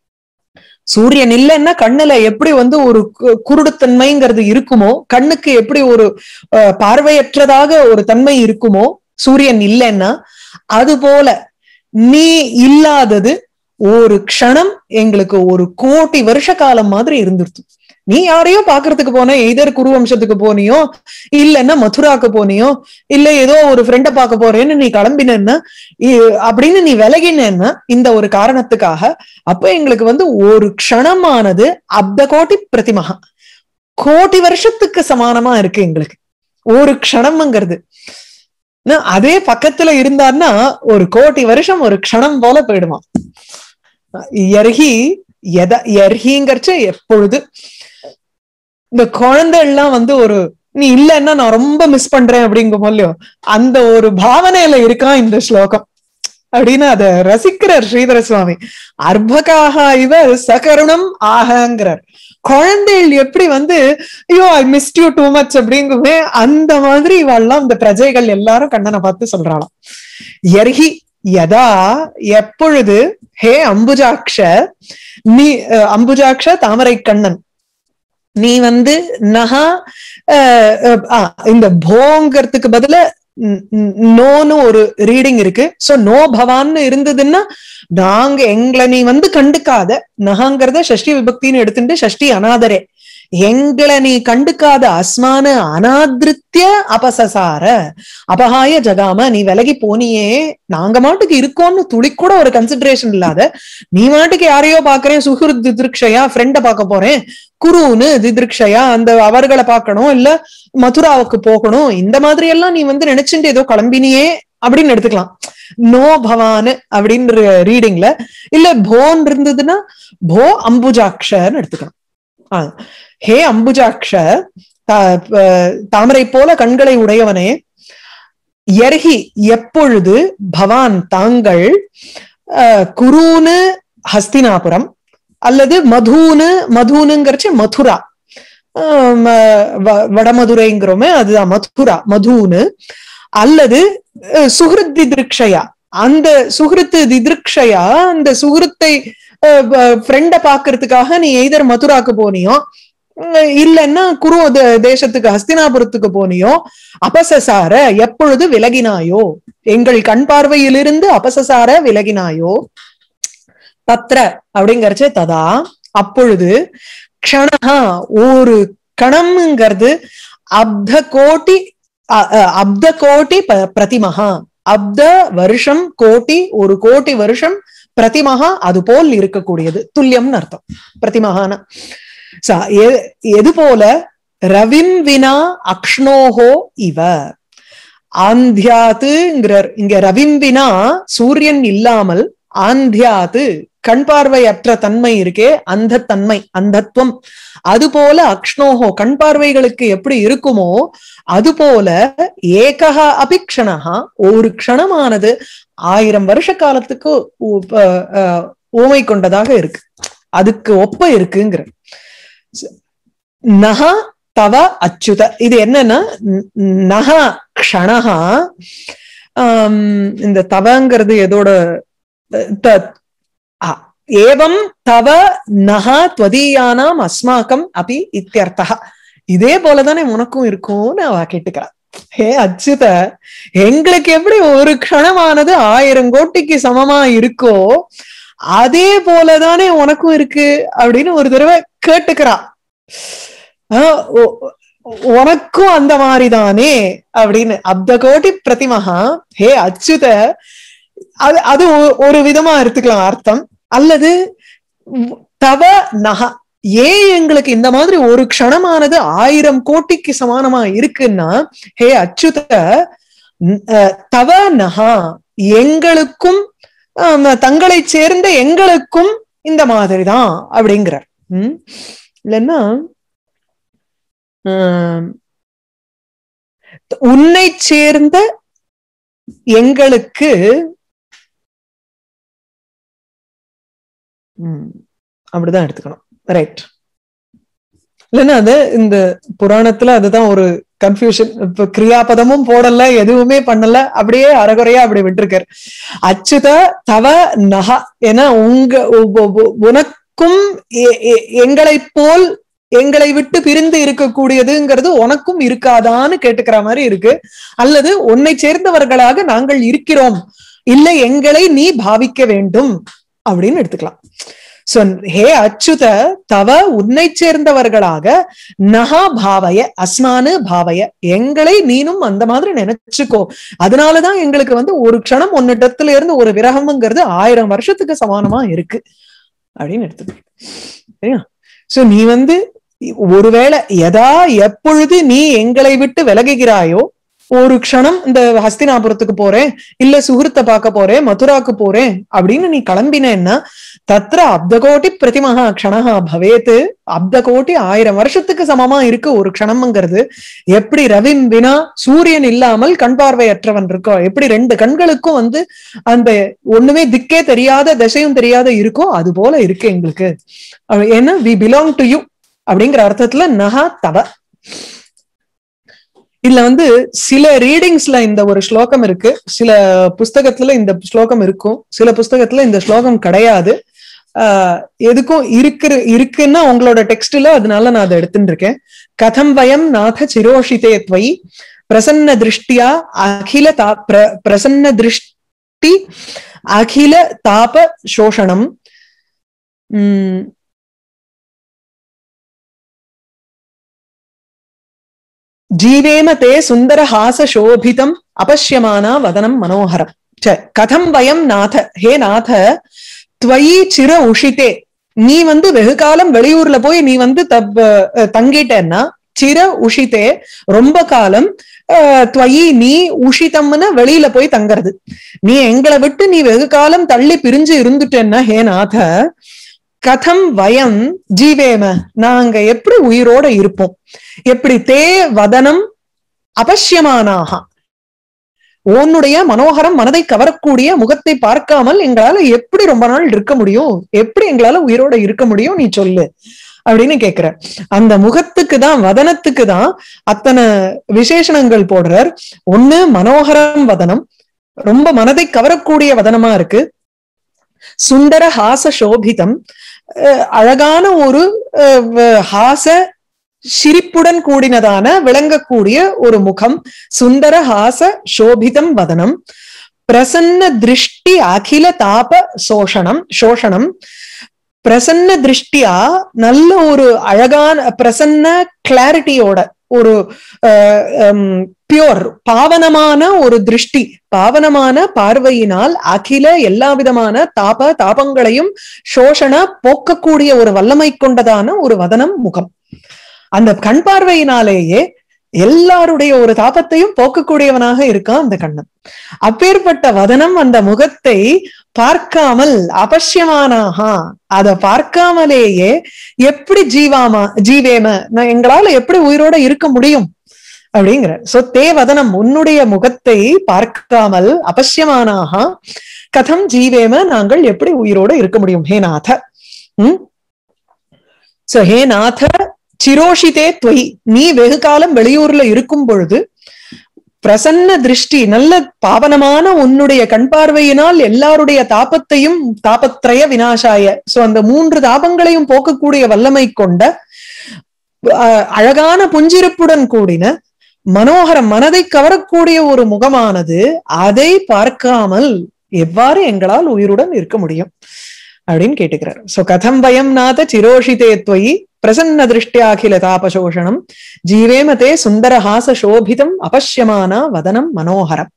சூரியன் இல்லைன்னா கண்ணுல எப்படி வந்து ஒரு கு- குருடுத்தன்மைங்கிறது இருக்குமோ கண்ணுக்கு எப்படி ஒரு அஹ், பார்வையற்றதாக ஒரு தன்மை இருக்குமோ சூரியன் இல்லைன்னா அது போல நீ இல்லாதது ஒரு க்ஷணம் எங்களுக்கு ஒரு கோடி வருஷ காலம் மாதிரி இருந்துருச்சு நீ யாரையோ பாக்குறதுக்கு போன எய்தர் குரு வம்சத்துக்கு போனியோ இல்லைன்னா மதுராக்கு போனியோ இல்ல ஏதோ ஒரு ஃப்ரெண்ட பார்க்க போறேன்னு நீ கிளம்பினேன்னா இ- அப்படின்னு நீ விலகினேன்னா இந்த ஒரு காரணத்துக்காக அப்ப எங்களுக்கு வந்து ஒரு க்ஷணமானது அப்த கோட்டி பிரதிமகா கோடி வருஷத்துக்கு சமானமா இருக்கு எங்களுக்கு ஒரு க்ஷணம்ங்கிறது நா- அதே பக்கத்துல இருந்தார்னா ஒரு கோடி வருஷம் ஒரு க்ஷணம் போல போயிடுமா எர்ஹி எத எர்ஹிங்கிறச்ச எப்பொழுது இந்த குழந்தை எல்லாம் வந்து ஒரு நீ இல்லைன்னா நான் ரொம்ப மிஸ் பண்றேன் அப்படிங்கும் இல்லையோ அந்த ஒரு பாவனையில இருக்கான் இந்த ஸ்லோகம் அப்படின்னு அத ரசிக்கிறார் ஸ்ரீதர சுவாமி அர்பகாக இவ சகருணம் ஆகங்கிறார் குழந்தைகள் எப்படி வந்து ஐயோ I missed you too much அப்படிங்குமே அந்த மாதிரி இவாள்லாம் இந்த பிரஜைகள் எல்லாரும் கண்ணனை பார்த்து சொல்றாளாம் எர்ஹி யதா எப்பொழுது ஹே அம்புஜாக்ஷ நீ அஹ், அம்புஜாக்ஷ தாமரை கண்ணன் நீ வந்து நகா அஹ், அஹ், ஆ, இந்த போங்கிறதுக்கு பதில ந- ந- நோன்னு ஒரு ரீடிங் இருக்கு சோ நோ பவான்னு இருந்ததுன்னா நாங்க எங்களை நீ வந்து கண்டுக்காத நகாங்கிறத ஷஷ்டி விபக்தின்னு எடுத்துட்டு ஷஷ்டி அநாதரே எங்களை நீ கண்டுக்காத அஸ்மான அனாதிருத்திய அபசசார அபகாய ஜகாம நீ விலகி போனியே நாங்க மாட்டுக்கு இருக்கோம்னு துளி கூட ஒரு கன்சிடரேஷன் இல்லாத நீ மாட்டுக்கு யாரையோ பாக்குறேன் சுஹுர் திதிருக்ஷயா ஃப்ரெண்ட பார்க்க போறேன் குருன்னு திதிருக்ஷயா அந்த அவர்களை பார்க்கணும் இல்ல மதுராவுக்கு போகணும் இந்த மாதிரி எல்லாம் நீ வந்து நினைச்சுட்டு ஏதோ கிளம்பினியே அப்படின்னு எடுத்துக்கலாம் நோ பவான் அப்படின்ற ரீடிங்ல இல்ல போன் இருந்ததுன்னா போ அம்புஜாக்ஷன்னு எடுத்துக்கலாம் ஆ, ஹே அம்புஜாக்ஷ தா- ப- தாமரை போல கண்களை உடையவனே எர்ஹி எப்பொழுது பவான் தாங்கள் அஹ், குருன்னு ஹஸ்தினாபுரம் அல்லது மதூனு மதூனுங்கிறச்சு மதுரா ஆஹ் ம- வ- வடமதுரைங்கிறோமே அதுதான் மதுரா மதூனு அல்லது அஹ், சுஹ்ருத் திதிருக்ஷயா அந்த சுகிருத்து திதிருக்ஷயா அந்த சுகிருத்தை ஃப்ரெண்ட பாக்குறதுக்காக நீ எய்தர் மதுராக்கு போனியோ உம், இல்லைன்னா குரு தே- தேசத்துக்கு ஹஸ்தினாபுரத்துக்கு போனியோ அபசசார எப்பொழுது விலகினாயோ எங்கள் கண் பார்வையிலிருந்து அபசசார விலகினாயோ தத்ர அப்படிங்கறச்ச ததா அப்பொழுது க்ஷணஹா ஒரு கணம்ங்கிறது அப்த கோட்டி அ- அ- அப்த கோட்டி ப- பிரதிமகா அப்த வருஷம் கோட்டி ஒரு கோட்டி வருஷம் பிரதிமகா அது போல் இருக்கக்கூடியது துல்லியம்னு அர்த்தம் பிரதிமகான ச- எ- எது போல ரவிம் வினா அக்ஷ்ணோஹோ இவ ஆந்தியாத்துங்கிறார் இங்க ரவிம் வினா சூரியன் இல்லாமல் ஆந்தியாது கண் பார்வையற்ற தன்மை இருக்கே அந்த தன்மை அந்தத்துவம் அது போல அக்ஷ்ணோஹோ கண் பார்வைகளுக்கு எப்படி இருக்குமோ அது போல ஏகஹா அபிக்ஷணஹா ஒரு க்ஷணமானது ஆயிரம் வருஷ காலத்துக்கு உ- அஹ் அஹ் ஊமை கொண்டதாக இருக்கு அதுக்கு ஒப்ப இருக்குங்கிற நகா தவ அச்சுத இது என்னன்னா ந- நகா க்ஷணஹா ஆம், இந்த தவங்கிறது எதோட அஹ், த- ஆ, ஏவம் தவ நகா துவதீயானாம் அஸ்மாக்கம் அபி இத்தியர்த்தா இதே போலதானே உனக்கும் இருக்கும்னு அவ கேட்டுக்கிறா ஹே அச்சுத எங்களுக்கு எப்படி ஒரு க்ஷணமானது ஆயிரம் கோட்டிக்கு சமமா இருக்கோ அதே போலதானே உனக்கும் இருக்கு அப்படின்னு ஒரு தடவை கேட்டுக்கிறா ஆஹ் உ- உ- உனக்கும் அந்த மாதிரிதானே அப்படின்னு அப்த கோட்டி பிரதிமகா ஹே அச்சுத அது அது ஒ- ஒரு விதமா எடுத்துக்கலாம் அர்த்தம் அல்லது உ- தவ நகா ஏன் எங்களுக்கு இந்த மாதிரி ஒரு க்ஷணமானது ஆயிரம் கோட்டிக்கு சமானமா இருக்குன்னா ஹே அச்சுத ந- அஹ், தவ நகா எங்களுக்கும் ஆம், தங்களைச் சேர்ந்த எங்களுக்கும் இந்த மாதிரிதான் அப்படிங்கிறார் உம் இல்லைன்னா ஆம், உன்னை சேர்ந்த எங்களுக்கு உம் அப்படிதான் எடுத்துக்கணும் ரைட் இல்லைன்னா அது இந்த புராணத்துல அதுதான் ஒரு கன்ஃபியூஷன் இப்ப கிரியாபதமும் போடல எதுவுமே பண்ணல அப்படியே அறகுறையா அப்படி விட்டுருக்காரு அச்சுத தவ நகா ஏன்னா உங்க உ- உ- உ- உனக்கும் எ- எ- எங்களைப் போல் எங்களை விட்டு பிரிந்து இருக்கக்கூடியதுங்கிறது உனக்கும் இருக்காதான்னு கேட்டுக்கிற மாதிரி இருக்கு அல்லது உன்னை சேர்ந்தவர்களாக நாங்கள் இருக்கிறோம் இல்லை எங்களை நீ பாவிக்க வேண்டும் அப்படின்னு எடுத்துக்கலாம் சோ ஹே அச்சுத தவ உன்னை சேர்ந்தவர்களாக நகா பாவய அஸ்மானு பாவய எங்களை நீனும் அந்த மாதிரி நினைச்சுக்கோ அதனாலதான் எங்களுக்கு வந்து ஒரு க்ஷணம் ஒன்னிடத்துல இருந்து ஒரு விரகம்ங்கிறது ஆயிரம் வருஷத்துக்கு சமானமா இருக்கு அப்படின்னு எடுத்துக்கோ சரியா சோ நீ வந்து ஒருவேளை எதா எப்பொழுது நீ எங்களை விட்டு விலகுகிறாயோ ஒரு க்ஷணம் இந்த ஹஸ்தினாபுரத்துக்கு போறேன் இல்ல சுகிருத்தை பார்க்க போறேன் மதுராக்கு போறேன் அப்படின்னு நீ கிளம்பினேன்னா தத்ர அப்தகோட்டி பிரதிமகா க்ஷணஹா பவேத்து அப்தகோட்டி ஆயிரம் வருஷத்துக்கு சமமா இருக்கு ஒரு க்ஷணம்ங்கிறது எப்படி ரவின் வினா சூரியன் இல்லாமல் கண் பார்வையற்றவன் இருக்கோ எப்படி ரெண்டு கண்களுக்கும் வந்து அந்த ஒண்ணுமே திக்கே தெரியாத திசையும் தெரியாத இருக்கோ அது போல இருக்கு எங்களுக்கு அஹ் ஏன்னா வி பிலாங் டு யூ அப்படிங்கிற அர்த்தத்துல நகா தவ இதுல வந்து சில ரீடிங்ஸ்ல இந்த ஒரு ஸ்லோகம் இருக்கு சில புஸ்தகத்துல இந்த ஸ்லோகம் இருக்கும் சில புஸ்தகத்துல இந்த ஸ்லோகம் கிடையாது ஆஹ் எதுக்கும் இருக்கிற இருக்குன்னா உங்களோட டெக்ஸ்ட்ல அதனால நான் அதை எடுத்துட்டு இருக்கேன் கதம் வயம் நாத சிரோஷிதே துவயி பிரசன்ன திருஷ்டியா அகில தா பிர- பிரசன்ன திருஷ்டி அகில தாப சோஷணம் உம் ஜீவேம தே சுந்தர ஹாச சோபிதம் அபஷ்யமானா வதனம் மனோகரம் ச கதம் வயம் நாத ஹே நாத துவயி சிர உஷிதே நீ வந்து வெகு காலம் வெளியூர்ல போய் நீ வந்து தப் அஹ் தங்கிட்டேன்னா சிர உஷிதே ரொம்ப காலம் அஹ், துவயி நீ உஷிதம்னு வெளியில போய் தங்கறது நீ எங்களை விட்டு நீ வெகு காலம் தள்ளி பிரிஞ்சு இருந்துட்டேன்னா ஹே நாத கதம் வயம் ஜீவேம நாங்க எப்படி உயிரோட இருப்போம் எப்படி தே வதனம் அபஷ்யமானாக உன்னுடைய மனோகரம் மனதை கவரக்கூடிய முகத்தை பார்க்காமல் எங்களால எப்படி ரொம்ப நாள் இருக்க முடியும் எப்படி எங்களால உயிரோட இருக்க முடியும் நீ சொல்லு அப்படின்னு கேக்குற அந்த முகத்துக்கு தான் வதனத்துக்கு தான் அத்தனை விசேஷணங்கள் போடுறார் ஒண்ணு மனோகரம் வதனம் ரொம்ப மனதை கவரக்கூடிய வதனமா இருக்கு சுந்தர ஹாச சோபிதம் அஹ் அழகான ஒரு அஹ், வ- ஹாச சிரிப்புடன் கூடினதான விளங்கக்கூடிய ஒரு முகம் சுந்தர ஹாச சோபிதம் வதனம் பிரசன்ன திருஷ்டி அகில தாப சோஷணம் சோஷணம் பிரசன்ன திருஷ்டியா நல்ல ஒரு அழகான பிரசன்ன கிளாரிட்டியோட ஒரு பியோர் பாவனமான ஒரு திருஷ்டி பாவனமான பார்வையினால் அகில எல்லா விதமான தாப தாபங்களையும் சோஷண போக்கக்கூடிய ஒரு வல்லமை கொண்டதான ஒரு வதனம் முகம் அந்த கண் பார்வையினாலேயே எல்லாருடைய ஒரு தாபத்தையும் போக்கக்கூடியவனாக இருக்கான் அந்த கண்ணன் அப்பேற்பட்ட வதனம் அந்த முகத்தை பார்க்காமல் அபஷ்யமானாகா அத பார்க்காமலேயே எப்படி ஜீவாமா ஜீவேம நான் எங்களால எப்படி உயிரோட இருக்க முடியும் அப்படிங்கிற சோ தே வதனம் உன்னுடைய முகத்தை பார்க்காமல் அபஷ்யமானாகா கதம் ஜீவேம நாங்கள் எப்படி உயிரோட இருக்க முடியும் ஹே நாத உம் சோ ஹே நாத சிரோஷிதே துவை நீ வெகு காலம் வெளியூர்ல இருக்கும் பொழுது பிரசன்ன திருஷ்டி நல்ல பாவனமான உன்னுடைய கண் பார்வையினால் எல்லாருடைய தாபத்தையும் தாபத்ரய வினாசாய சோ அந்த மூன்று தாபங்களையும் போக்கக்கூடிய வல்லமை கொண்ட அஹ், அழகான புஞ்சிருப்புடன் கூடின மனோகரம் மனதை கவரக்கூடிய ஒரு முகமானது அதை பார்க்காமல் எவ்வாறு எங்களால் உயிருடன் இருக்க முடியும் அப்படின்னு கேட்டுக்கிறார் சோ கதம் பயம் நாத சிரோஷிதே துவயி பிரசன்ன திருஷ்டியாகில தாபசோஷணம் ஜீவேமதே சுந்தர ஹாச சோபிதம் அபஷ்யமானா வதனம் மனோகரம்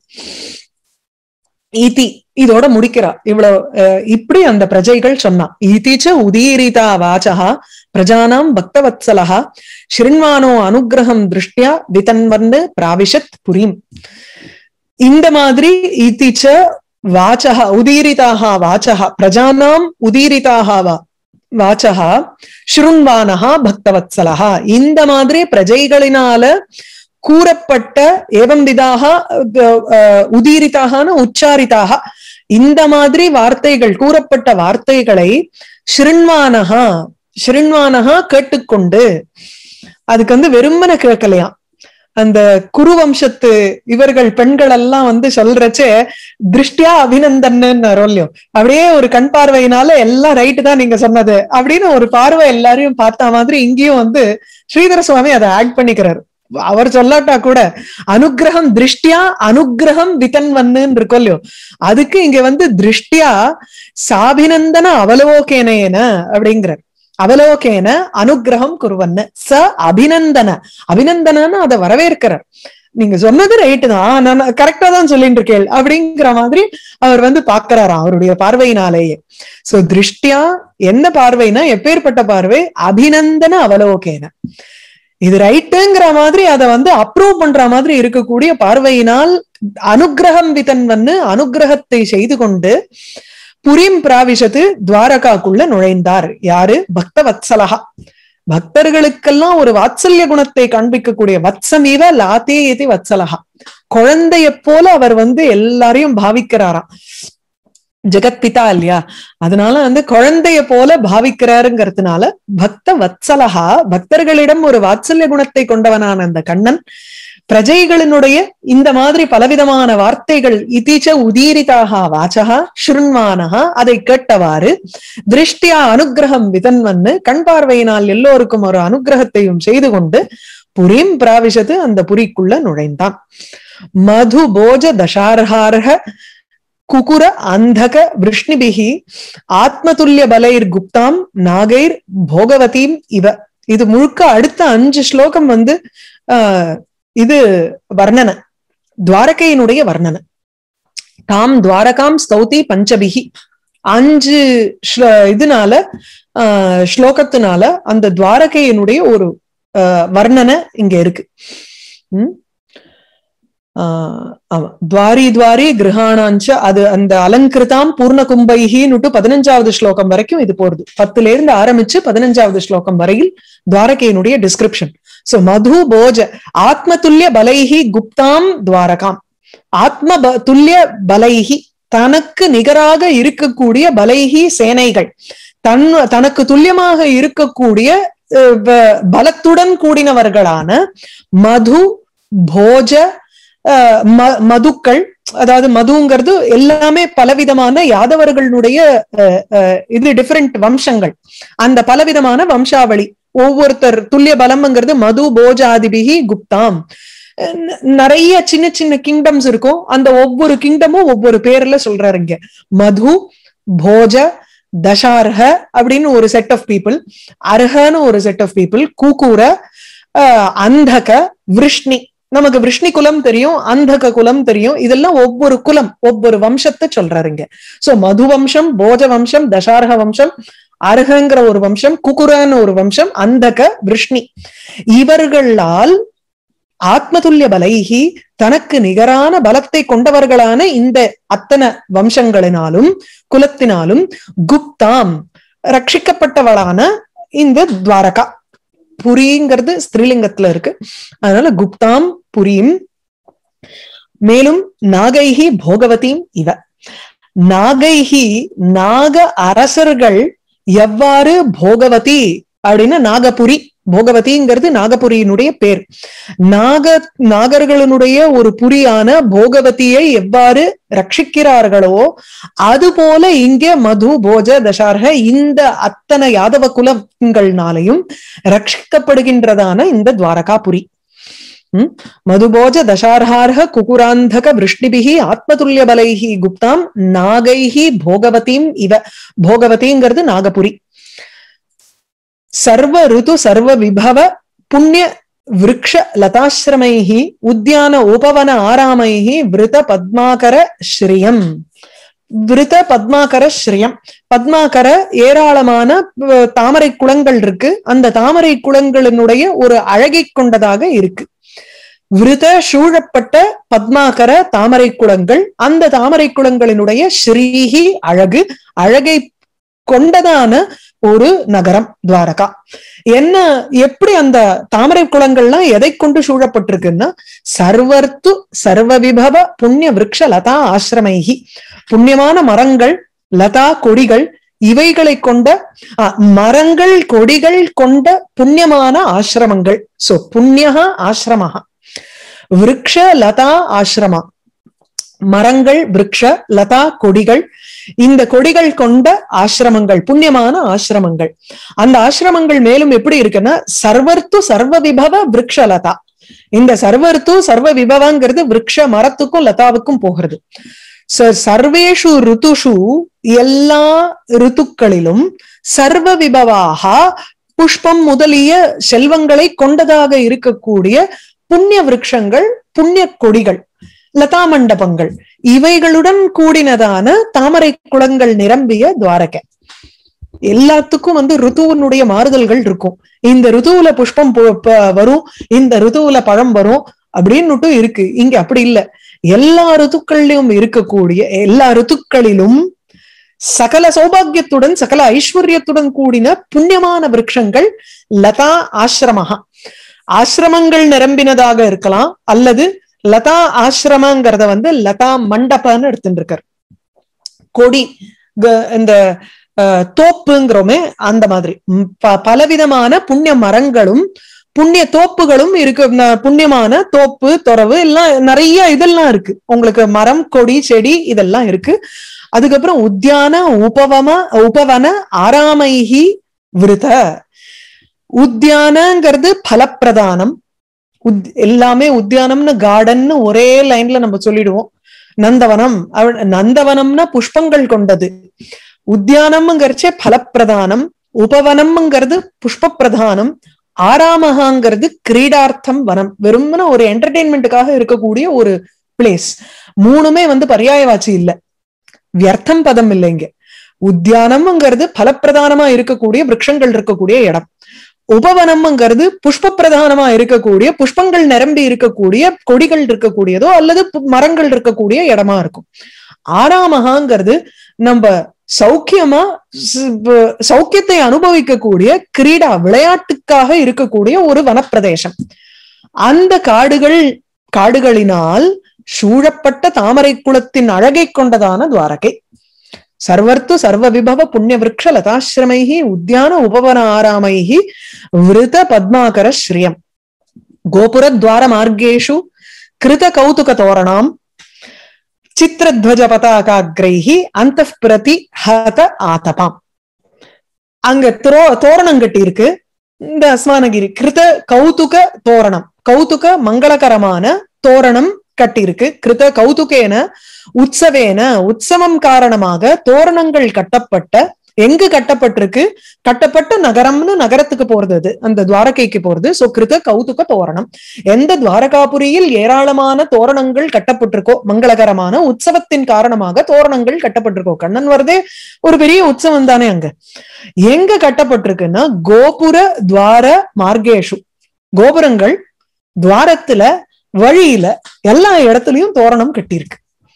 ஈதி இதோட முடிக்கிறா இவ்வளவு அஹ், இப்படி அந்த பிரஜைகள் சொன்னா ஈதிச்ச உதீரிதா வாச்சகா பிரஜானாம் பக்தவத்சலஹா ஸ்ருண்வானோ அனுகிரகம் திருஷ்டியா விதன்வன்னு பிராவிஷத் புரீம் இந்த மாதிரி ஈதிச்ச வாச்சக உதீரிதாக வாச்சக பிரஜானாம் உதீரிதாக வா வாச்சகா ஸ்ருண்வானஹா பக்தவத்சலஹா இந்த மாதிரி பிரஜைகளினால கூறப்பட்ட ஏவம் விதாக உதீரிதாகனு உச்சாரிதாக இந்த மாதிரி வார்த்தைகள் கூறப்பட்ட வார்த்தைகளை ஸ்ருண்வானஹா ஸ்ருண்வானஹா கேட்டுக்கொண்டு அதுக்கு வந்து வெறுமன கேட்கலையாம் அந்த குருவம்சத்து இவர்கள் பெண்கள் எல்லாம் வந்து சொல்றச்சே திருஷ்டியா அபிநந்தன்னு இல்லையோ அப்படியே ஒரு கண் பார்வையினால எல்லாம் ரைட்டு தான் நீங்க சொன்னது அப்படின்னு ஒரு பார்வை எல்லாரையும் பார்த்த மாதிரி இங்கேயும் வந்து ஸ்ரீதர சுவாமி அதை ஆட் பண்ணிக்கிறாரு அவர் சொல்லாட்டா கூட அனுகிரகம் திருஷ்டியா அனுகிரகம் விதன்வன்னு இருக்கும் இல்லையோ அதுக்கு இங்க வந்து திருஷ்டியா சாபிநந்தன அவலோகேனேன அப்படிங்கிறார் அவலோகேன அனுகிரகம் குருவன்னு ச அபிநந்தன அபிநந்தனன்னு அதை வரவேற்கிறார் நீங்க சொன்னது ரைட்டு தான் நான் கரெக்டா தான் சொல்லிட்டு இருக்கேன் அப்படிங்கிற மாதிரி அவர் வந்து பாக்குறாராம் அவருடைய பார்வையினாலேயே சோ திருஷ்டியா என்ன பார்வைனா எப்பேற்பட்ட பார்வை அபிநந்தன அவலோகேன இது ரைட்டுங்கிற மாதிரி அதை வந்து அப்ரூவ் பண்ற மாதிரி இருக்கக்கூடிய பார்வையினால் அனுகிரகம் விதன் வந்து அனுகிரகத்தை செய்து கொண்டு புரியும் பிராவிஷத்து துவாரகாக்குள்ள நுழைந்தார் யாரு பக்த வத்சலகா பக்தர்களுக்கெல்லாம் ஒரு வாத்சல்ய குணத்தை காண்பிக்கக்கூடிய வத்சமீவ லாத்தே இது வத்சலகா குழந்தைய போல அவர் வந்து எல்லாரையும் பாவிக்கிறாராம் ஜெகத்பிதா இல்லையா அதனால வந்து குழந்தைய போல பாவிக்கிறாருங்கிறதுனால பக்த வத்சலகா பக்தர்களிடம் ஒரு வாத்சல்ய குணத்தை கொண்டவனான அந்த கண்ணன் பிரஜைகளினுடைய இந்த மாதிரி பலவிதமான வார்த்தைகள் இத்தீச்ச உதீரிதாக வாச்சகா ஸ்ருண்வானகா அதை கேட்டவாறு திருஷ்டியா அனுகிரகம் விதன்வன்னு கண் பார்வையினால் எல்லோருக்கும் ஒரு அனுகிரகத்தையும் செய்து கொண்டு புரியும் பிராவிஷத்து அந்த புரிக்குள்ள நுழைந்தான் மது போஜ தசார்ஹார்ஹ குகுர அந்தக விஷ்ணிபிகி ஆத்மதுல்ய பலைர் குப்தாம் நாகைர் போகவதீம் இவ இது முழுக்க அடுத்த அஞ்சு ஸ்லோகம் வந்து ஆஹ் இது வர்ணனை துவாரகையினுடைய வர்ணனை தாம் துவாரகாம் ஸ்தௌதி பஞ்சபிகி அஞ்சு இதனால ஆஹ் ஸ்லோகத்தினால அந்த துவாரகையினுடைய ஒரு வர்ணனை இங்க இருக்கு உம் ஆமா துவாரி துவாரி கிரகாணாஞ்ச அது அந்த அலங்கிருதாம் பூர்ண கும்பைகின்னுட்டு பதினஞ்சாவது ஸ்லோகம் வரைக்கும் இது போறது பத்துல இருந்து ஆரம்பிச்சு பதினஞ்சாவது ஸ்லோகம் வரையில் துவாரகையினுடைய டிஸ்கிரிப்ஷன் சோ மது போஜ ஆத்ம துல்லிய பலைஹி குப்தாம் துவாரகாம் ஆத்ம துல்லிய பலைஹி தனக்கு நிகராக இருக்கக்கூடிய பலைஹி சேனைகள் தன் தனக்கு துல்லியமாக இருக்கக்கூடிய பலத்துடன் கூடினவர்களான மது போஜ அஹ், ம- மதுக்கள் அதாவது மதுங்கிறது எல்லாமே பலவிதமான யாதவர்களுடைய அஹ், அஹ், இது டிஃபரெண்ட் வம்சங்கள் அந்த பலவிதமான வம்சாவளி ஒவ்வொருத்தர் துல்லிய பலம்ங்கிறது மது போஜாதிபிகி குப்தாம் அஹ் ந- நிறைய சின்ன சின்ன கிங்டம்ஸ் இருக்கும் அந்த ஒவ்வொரு கிங்டமும் ஒவ்வொரு பேர்ல சொல்றாரு இங்க மது போஜ தசார்ஹ அப்படின்னு ஒரு செட் ஆஃப் பீப்புள் அர்ஹன்னு ஒரு செட் ஆஃப் பீப்புள் கூக்கூர அஹ், அந்தக விருஷ்ணி நமக்கு விருஷ்ணி குலம் தெரியும் அந்தக குலம் தெரியும் இதெல்லாம் ஒவ்வொரு குலம் ஒவ்வொரு வம்சத்தை சொல்றாருங்க சோ மது வம்சம் போஜ வம்சம் தசார்ஹ வம்சம் அருகங்கிற ஒரு வம்சம் குகுரன்னு ஒரு வம்சம் அந்தக விருஷ்ணி இவர்களால் ஆத்மதுல்ய பலைகி தனக்கு நிகரான பலத்தை கொண்டவர்களான இந்த அத்தனை வம்சங்களினாலும் குலத்தினாலும் குப்தாம் ரட்சிக்கப்பட்டவளான இந்த துவாரகா புரிங்கிறது ஸ்திரீலிங்கத்துல இருக்கு அதனால குப்தாம் புரியும் மேலும் நாகைஹி போகவதியும் இவ நாகைஹி நாக அரசர்கள் எவ்வாறு போகவதி அப்படின்னு நாகபுரி போகவதிங்கிறது நாகபுரியினுடைய பேர் நாக நாகர்களுடைய ஒரு புரியான போகவதியை எவ்வாறு ரட்சிக்கிறார்களோ அதுபோல இங்கே மது போஜ தசார்க இந்த அத்தனை யாதவ குலங்கள்னாலையும் ரட்சிக்கப்படுகின்றதான இந்த துவாரகாபுரி ம்? மதுபோஜ தசார்ஹார்ஹ குகுராந்தக விருஷ்டிபிகி ஆத்மதுல்ய பலைஹி குப்தாம் நாகைஹி போகவதீம் இவ போகவதிங்கிறது நாகபுரி சர்வ ருது சர்வ விபவ புண்ணிய விருக்ஷ லதாசிரமைஹி உத்தியான உபவன ஆராமைஹி விருத பத்மாகர ஸ்ரீயம் விருத பத்மாகர ஸ்ரீயம் பத்மாகர ஏராளமான அஹ், தாமரை குளங்கள் இருக்கு அந்த தாமரை குளங்களினுடைய ஒரு அழகை கொண்டதாக இருக்கு விருத சூழப்பட்ட பத்மாகர தாமரை குளங்கள் அந்த தாமரை குளங்களினுடைய ஸ்ரீஹி அழகு அழகை கொண்டதான ஒரு நகரம் துவாரகா என்ன எப்படி அந்த தாமரை குளங்கள்லாம் எதை கொண்டு சூழப்பட்டிருக்குன்னா சர்வர்த்து சர்வ விபவ புண்ணிய விருக்ஷ லதா ஆசிரமைகி புண்ணியமான மரங்கள் லதா கொடிகள் இவைகளை கொண்ட ஆ, மரங்கள் கொடிகள் கொண்ட புண்ணியமான ஆசிரமங்கள் சோ புண்ணியகா ஆசிரமஹா விருக்ஷ லதா ஆசிரமா மரங்கள் விருக்ஷ லதா கொடிகள் இந்த கொடிகள் கொண்ட ஆசிரமங்கள் புண்ணியமான ஆசிரமங்கள் அந்த ஆசிரமங்கள் மேலும் எப்படி இருக்குன்னா சர்வர்த்து சர்வ விபவ விருக்ஷ லதா இந்த சர்வர்த்து சர்வ விபவங்கிறது விருக்ஷ மரத்துக்கும் லதாவுக்கும் போகிறது ச- சர்வேஷு ருத்துஷு எல்லா ருத்துக்களிலும் சர்வ விபவாக புஷ்பம் முதலிய செல்வங்களை கொண்டதாக இருக்கக்கூடிய புண்ணிய விருட்சங்கள் புண்ணிய கொடிகள் லதா மண்டபங்கள் இவைகளுடன் கூடினதான தாமரை குளங்கள் நிரம்பிய துவாரகை எல்லாத்துக்கும் வந்து ருத்துவனுடைய மாறுதல்கள் இருக்கும் இந்த ருத்துவுல புஷ்பம் பு- ப- வரும் இந்த ருத்துவுல பழம் வரும் அப்படின்னுட்டு இருக்கு இங்க அப்படி இல்ல எல்லா ருத்துக்கள்லயும் இருக்கக்கூடிய எல்லா ருத்துக்களிலும் சகல சௌபாகியத்துடன் சகல ஐஸ்வர்யத்துடன் கூடின புண்ணியமான விருட்சங்கள் லதா ஆசிரமஹா ஆசிரமங்கள் நிரம்பினதாக இருக்கலாம் அல்லது லதா ஆசிரமங்கிறத வந்து லதா மண்டபம்னு எடுத்துட்டு இருக்கார் கொடி க- இந்த அஹ், தோப்புங்கிறோமே அந்த மாதிரி ம், ப- பலவிதமான புண்ணிய மரங்களும் புண்ணிய தோப்புகளும் இருக்கு ந- புண்ணியமான தோப்பு துறவு எல்லாம் நிறைய இதெல்லாம் இருக்கு உங்களுக்கு மரம் கொடி செடி இதெல்லாம் இருக்கு அதுக்கப்புறம் உத்தியான உபவம உபவன ஆராமைஹி விருத உத்தியானங்கிறது பலப்பிரதானம் உத் எல்லாமே உத்தியானம்னு கார்டன்னு ஒரே லைன்ல நம்ம சொல்லிடுவோம் நந்தவனம் அவ- நந்தவனம்னா புஷ்பங்கள் கொண்டது உத்தியானம்ங்கிறச்சே பலப்பிரதானம் உபவனம்ங்கிறது புஷ்ப பிரதானம் ஆராமகாங்கிறது கிரீடார்த்தம் வனம் வெறும்னா ஒரு என்டர்டெயின்மெண்ட்டுக்காக இருக்கக்கூடிய ஒரு பிளேஸ் மூணுமே வந்து பர்யாயவாச்சி இல்ல வியர்த்தம் பதம் இல்லைங்க உத்தியானம்ங்கிறது பலப்பிரதானமா இருக்கக்கூடிய விருட்சங்கள் இருக்கக்கூடிய இடம் உபவனம்ங்கிறது புஷ்ப பிரதானமா இருக்கக்கூடிய புஷ்பங்கள் நிரம்பி இருக்கக்கூடிய கொடிகள் இருக்கக்கூடியதோ அல்லது பு- மரங்கள் இருக்கக்கூடிய இடமா இருக்கும் ஆறாமகாங்கிறது நம்ம சௌக்கியமா ஸ்- ப- சௌக்கியத்தை அனுபவிக்கக்கூடிய கிரீடா விளையாட்டுக்காக இருக்கக்கூடிய ஒரு வனப்பிரதேசம் அந்த காடுகள் காடுகளினால் சூழப்பட்ட தாமரை குளத்தின் அழகை கொண்டதான துவாரகை சர்வர்த்து சர்வ விபவ புண்ணிய விருக்ஷ லதாசிரமைஹி உத்தியான உபவன ஆராமைஹி விருத பத்மாகர ஸ்ரீயம் கோபுர துவார மார்க்கேஷு கிருத கௌதுக தோரணாம் சித்திரத்வஜ பதாகாகிரைஹி அந்த பிரதி ஹத ஆதபாம் அங்க தோ தோரணம் கட்டி இருக்கு இந்த அஸ்மானகிரி கிருத கௌதுக தோரணம் கௌதுக மங்களகரமான தோரணம் கட்டியிருக்கு கிருத கௌதுகேன உற்சவேன உற்சவம் காரணமாக தோரணங்கள் கட்டப்பட்ட எங்கு கட்டப்பட்டிருக்கு கட்டப்பட்ட நகரம்னு நகரத்துக்கு போறது அது அந்த துவாரகைக்கு போறது சோ கிருத கௌதுக தோரணம் எந்த துவாரகாபுரியில் ஏராளமான தோரணங்கள் கட்டப்பட்டிருக்கோ மங்களகரமான உற்சவத்தின் காரணமாக தோரணங்கள் கட்டப்பட்டிருக்கோ கண்ணன் வரதே ஒரு பெரிய உற்சவம் தானே அங்க எங்க கட்டப்பட்டிருக்குன்னா கோபுர துவார மார்கேஷு கோபுரங்கள் துவாரத்துல வழியில எல்லா இடத்துலயும் தோரணம் கட்டியிருக்கு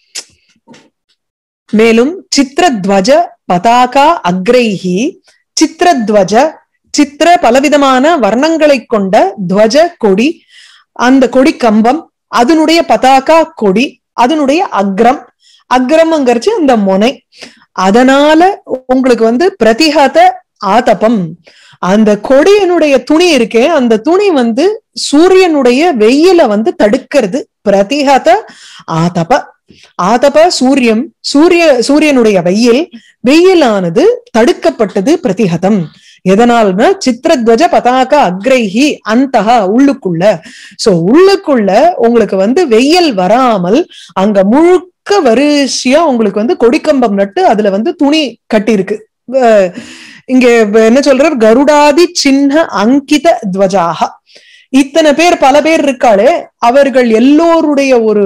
மேலும் சித்திரத்வஜ பதாகா அக்ரைஹி சித்திரத்வஜ சித்திர பலவிதமான வர்ணங்களை கொண்ட துவஜ கொடி அந்த கொடி கம்பம் அதனுடைய பதாகா கொடி அதனுடைய அக்ரம் அக்ரம்ங்கிறச்சு அந்த முனை அதனால உங்களுக்கு வந்து பிரதிஹத ஆதபம் அந்த கொடியினுடைய துணி இருக்கே அந்த துணி வந்து சூரியனுடைய வெயில வந்து தடுக்கிறது பிரதிஹத ஆதப ஆதப சூரியம் சூரிய சூரியனுடைய வெயில் வெயிலானது தடுக்கப்பட்டது பிரதிஹதம் எதனால்னா சித்திரத்வஜ பதாக அக்ரைஹி அந்தகா உள்ளுக்குள்ள சோ உள்ளுக்குள்ள உங்களுக்கு வந்து வெயில் வராமல் அங்க முழுக்க வரிசையா உங்களுக்கு வந்து கொடிக்கம்பம் நட்டு அதுல வந்து துணி கட்டியிருக்கு அஹ் இங்க என்ன சொல்றார் கருடாதி சின்ன அங்கித துவஜாக இத்தனை பேர் பல பேர் இருக்காளே அவர்கள் எல்லோருடைய ஒரு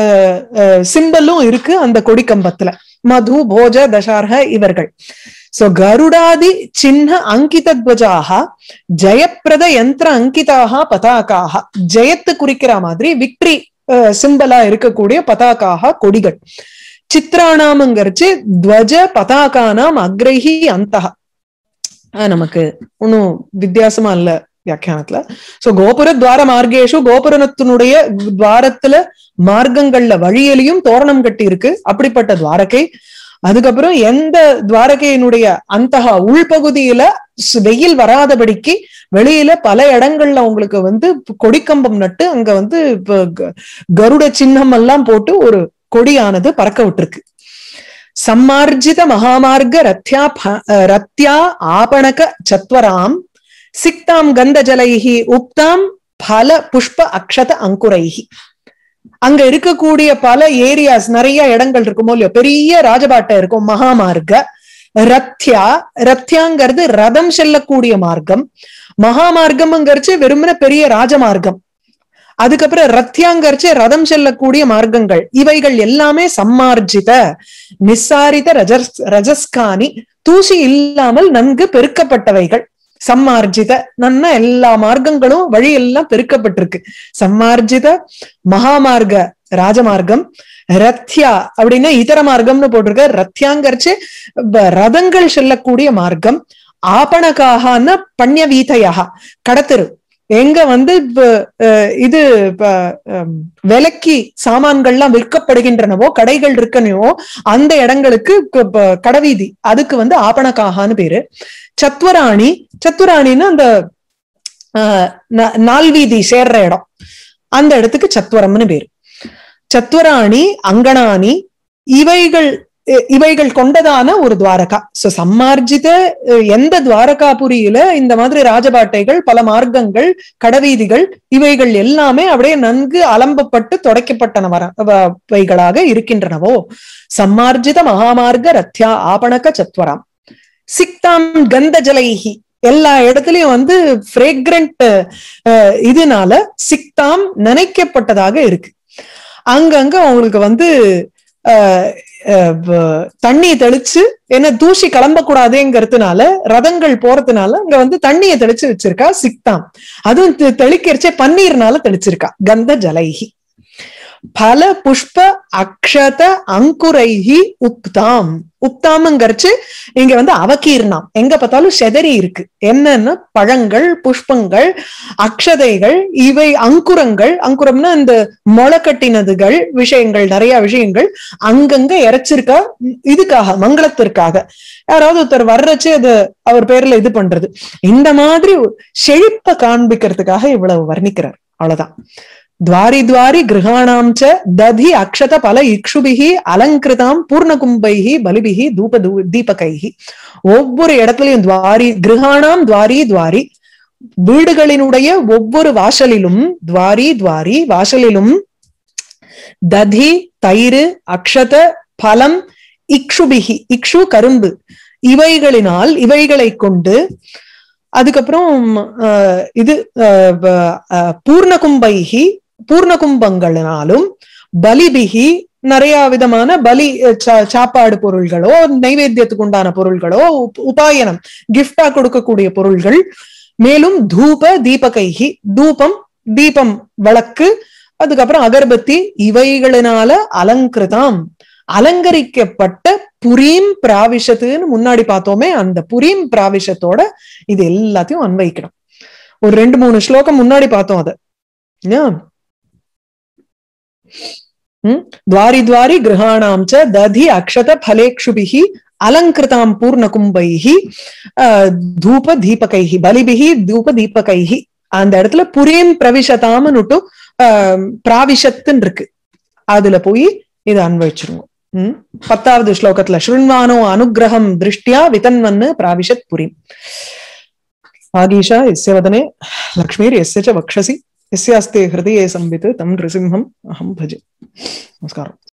சிம்பலும் இருக்கு அந்த கொடிக்கம்பத்துல மது போஜ தசார்க இவர்கள் சோ கருடாதி சின்ன அங்கித துவஜாக ஜெயப்பிரத யந்திர அங்கிதாக பதாக்காக ஜெயத்து குறிக்கிற மாதிரி விக்டரி சிம்பலா இருக்கக்கூடிய பதாக்காக கொடிகள் சித்ராணாமங்கிறச்சு துவஜ பதாகானாம் அக்ரஹி அந்தகா நமக்கு ஒன்னும் வித்தியாசமா இல்ல வியாக்கியானத்துல சோ கோபுர துவார மார்க்கேஷு கோபுரத்தினுடைய துவாரத்துல மார்க்கங்கள்ல வழியிலையும் தோரணம் கட்டி இருக்கு அப்படிப்பட்ட துவாரகை அதுக்கப்புறம் எந்த துவாரகையினுடைய அந்த உள்பகுதியில வெயில் வராதபடிக்கு வெளியில பல இடங்கள்ல உங்களுக்கு வந்து கொடிக்கம்பம் நட்டு அங்க வந்து கருட சின்னம் எல்லாம் போட்டு ஒரு கொடியானது பறக்க விட்டுருக்கு சம்மார்ஜித மகாமார்க ரத்யா ரத்யா ஆபணக சத்வராம் சிக்தாம் கந்த ஜலைஹி உப்தாம் பல புஷ்ப அக்ஷத அங்குரைஹி அங்க இருக்கக்கூடிய பல ஏரியாஸ் நிறைய இடங்கள் இருக்குமோ இல்லையோ பெரிய ராஜபாட்டை இருக்கும் மகாமார்க்க ரத்யா ரத்யாங்கிறது ரதம் செல்லக்கூடிய மார்க்கம் மகாமார்க்கம்ங்கிறச்சு வெறுமன பெரிய ராஜமார்க்கம் அதுக்கப்புறம் ரத்யாங்கரிச்சு ரதம் செல்லக்கூடிய மார்க்கங்கள் இவைகள் எல்லாமே சம்மார்ஜித நிஸ்ஸாரித ரஜஸ் ரஜஸ்கானி தூசி இல்லாமல் நன்கு பெருக்கப்பட்டவைகள் சம்மார்ஜித நன்ன எல்லா மார்க்கங்களும் வழி எல்லாம் பெருக்கப்பட்டிருக்கு சம்மார்ஜித மகாமார்க்க ராஜமார்க்கம் ரத்யா அப்படின்னா இதர மார்க்கம்னு போட்டிருக்க ரத்யாங்கரிச்சு ரதங்கள் செல்லக்கூடிய மார்க்கம் ஆபணகாகன பண்ய வீதையாக கடத்தரு எங்க வந்து இது விலைக்கு சாமான்கள்லாம் விற்கப்படுகின்றனவோ கடைகள் இருக்கனையோ அந்த இடங்களுக்கு கடைவீதி அதுக்கு வந்து ஆபணக்காகான்னு பேரு சத்வராணி சத்வராணின்னு அந்த நால்வீதி சேர்ற இடம் அந்த இடத்துக்கு சத்வரம்னு பேரு சத்வராணி அங்கனானி இவைகள் இவைகள் கொண்டதான ஒரு துவாரகா சோ சம்மார்ஜித எந்த துவாரகாபுரியில இந்த மாதிரி ராஜபாட்டைகள் பல மார்க்கங்கள் கடவீதிகள் இவைகள் எல்லாமே அப்படியே நன்கு அலம்பப்பட்டு தொடக்கப்பட்டனவைகளாக இருக்கின்றனவோ சம்மார்ஜித மகாமார்க்க ரத்யா ஆபணக சத்வராம் சிக்தாம் கந்த ஜலைஹி எல்லா இடத்துலயும் வந்து ஃப்ரேக்ரண்ட் இதனால சிக்தாம் நினைக்கப்பட்டதாக இருக்கு அங்கங்க உங்களுக்கு வந்து தண்ணியை தெளிச்சு என்ன தூசி கிளம்பக்கூடாதுங்கிறதுனால ரதங்கள் போறதுனால அங்க வந்து தண்ணியை தெளிச்சு வச்சிருக்கா சிக்தாம் அதுவும் தெளிக்கிறச்சே பன்னீர்னால தெளிச்சிருக்கா கந்த ஜலைஹி பல புஷ்ப அக்ஷத அங்குரைஹி உப்தாம் உப்தாம்ங்கிறச்சு இங்க வந்து அவகீர்ணம் எங்க பார்த்தாலும் செதறி இருக்கு என்னன்னா பழங்கள் புஷ்பங்கள் அக்ஷதைகள் இவை அங்குரங்கள் அங்குரம்னா இந்த முளை கட்டினதுகள் விஷயங்கள் நிறைய விஷயங்கள் அங்கங்க இறைச்சிருக்கா இதுக்காக மங்களத்திற்காக யாராவது ஒருத்தர் வர்றச்சு அது அவர் பேர்ல இது பண்றது இந்த மாதிரி செழிப்ப காண்பிக்கிறதுக்காக இவ்வளவு வர்ணிக்கிறார் அவ்வளவுதான் द्वारि द्वारि गृहाणां च दधि अक्षत फल इक्षुभिः அலங்கிருதாம் பூர்ணகும்பைः பலிபிஹி தூப தூ- தீபகைः ஒவ்வொரு இடத்துலயும் துவாரி கிரகாணாம் துவாரி துவாரி வீடுகளினுடைய ஒவ்வொரு வாசலிலும் துவாரி துவாரி வாசலிலும் ததி தயிர் அக்ஷத பலம் இக்ஷுபிகி இக்ஷு கரும்பு இவைகளினால் இவைகளை கொண்டு அதுக்கப்புறம் அஹ், இது அஹ், வ- அஹ், பூர்ணகும்பைகி பூர்ணகும்பங்களினாலும் பலிபிகி நிறைய விதமான பலி அஹ், சா- சாப்பாடு பொருள்களோ நைவேத்தியத்துக்கு உண்டான பொருள்களோ உப்- உபாயனம் கிஃப்டா கொடுக்கக்கூடிய பொருள்கள் மேலும் தூப தீபகைகி தூபம் தீபம் விளக்கு அதுக்கப்புறம் அகர்பத்தி இவைகளினால அலங்கிருதாம் அலங்கரிக்கப்பட்ட புரீம் பிராவிஷத்துன்னு முன்னாடி பார்த்தோமே அந்த புரீம் பிராவிஷத்தோட இது எல்லாத்தையும் அன்வைக்கணும் ஒரு ரெண்டு மூணு ஸ்லோகம் முன்னாடி பார்த்தோம் அத இல்லையா? ம் துவாரி துவாரி கிரகாணாம் ச ததி அக்ஷத பலேக்ஷுபிஹி அலங்கிருதாம் பூர்ணகும்பைஹி ஆஹ், தூப தீபகைஹி பலிபிஹி தூப தீபகைஹி அந்த இடத்துல புரீம் பிரவிஷதாம்னுட்டு ஆஹ், பிராவிஷத்துன்னு இருக்கு அதுல போய் இதை அன்வயிச்சிருவோம் ம் பத்தாவது ஸ்லோகத்துல ஸ்ருண்வானோ அனுகிரகம் திருஷ்டியா விதன்வன்னு பிராவிஷத் புரிம் ஆகீஷா எஸ்ய வதனே லக்ஷ்மீர் எஸ்ய ச வக்ஷசி எஸ்யாஸ்தே ஹிருதயே சம்பித் தம் நிருசிம்ஹம் அஹம் பஜே நமஸ்காரம்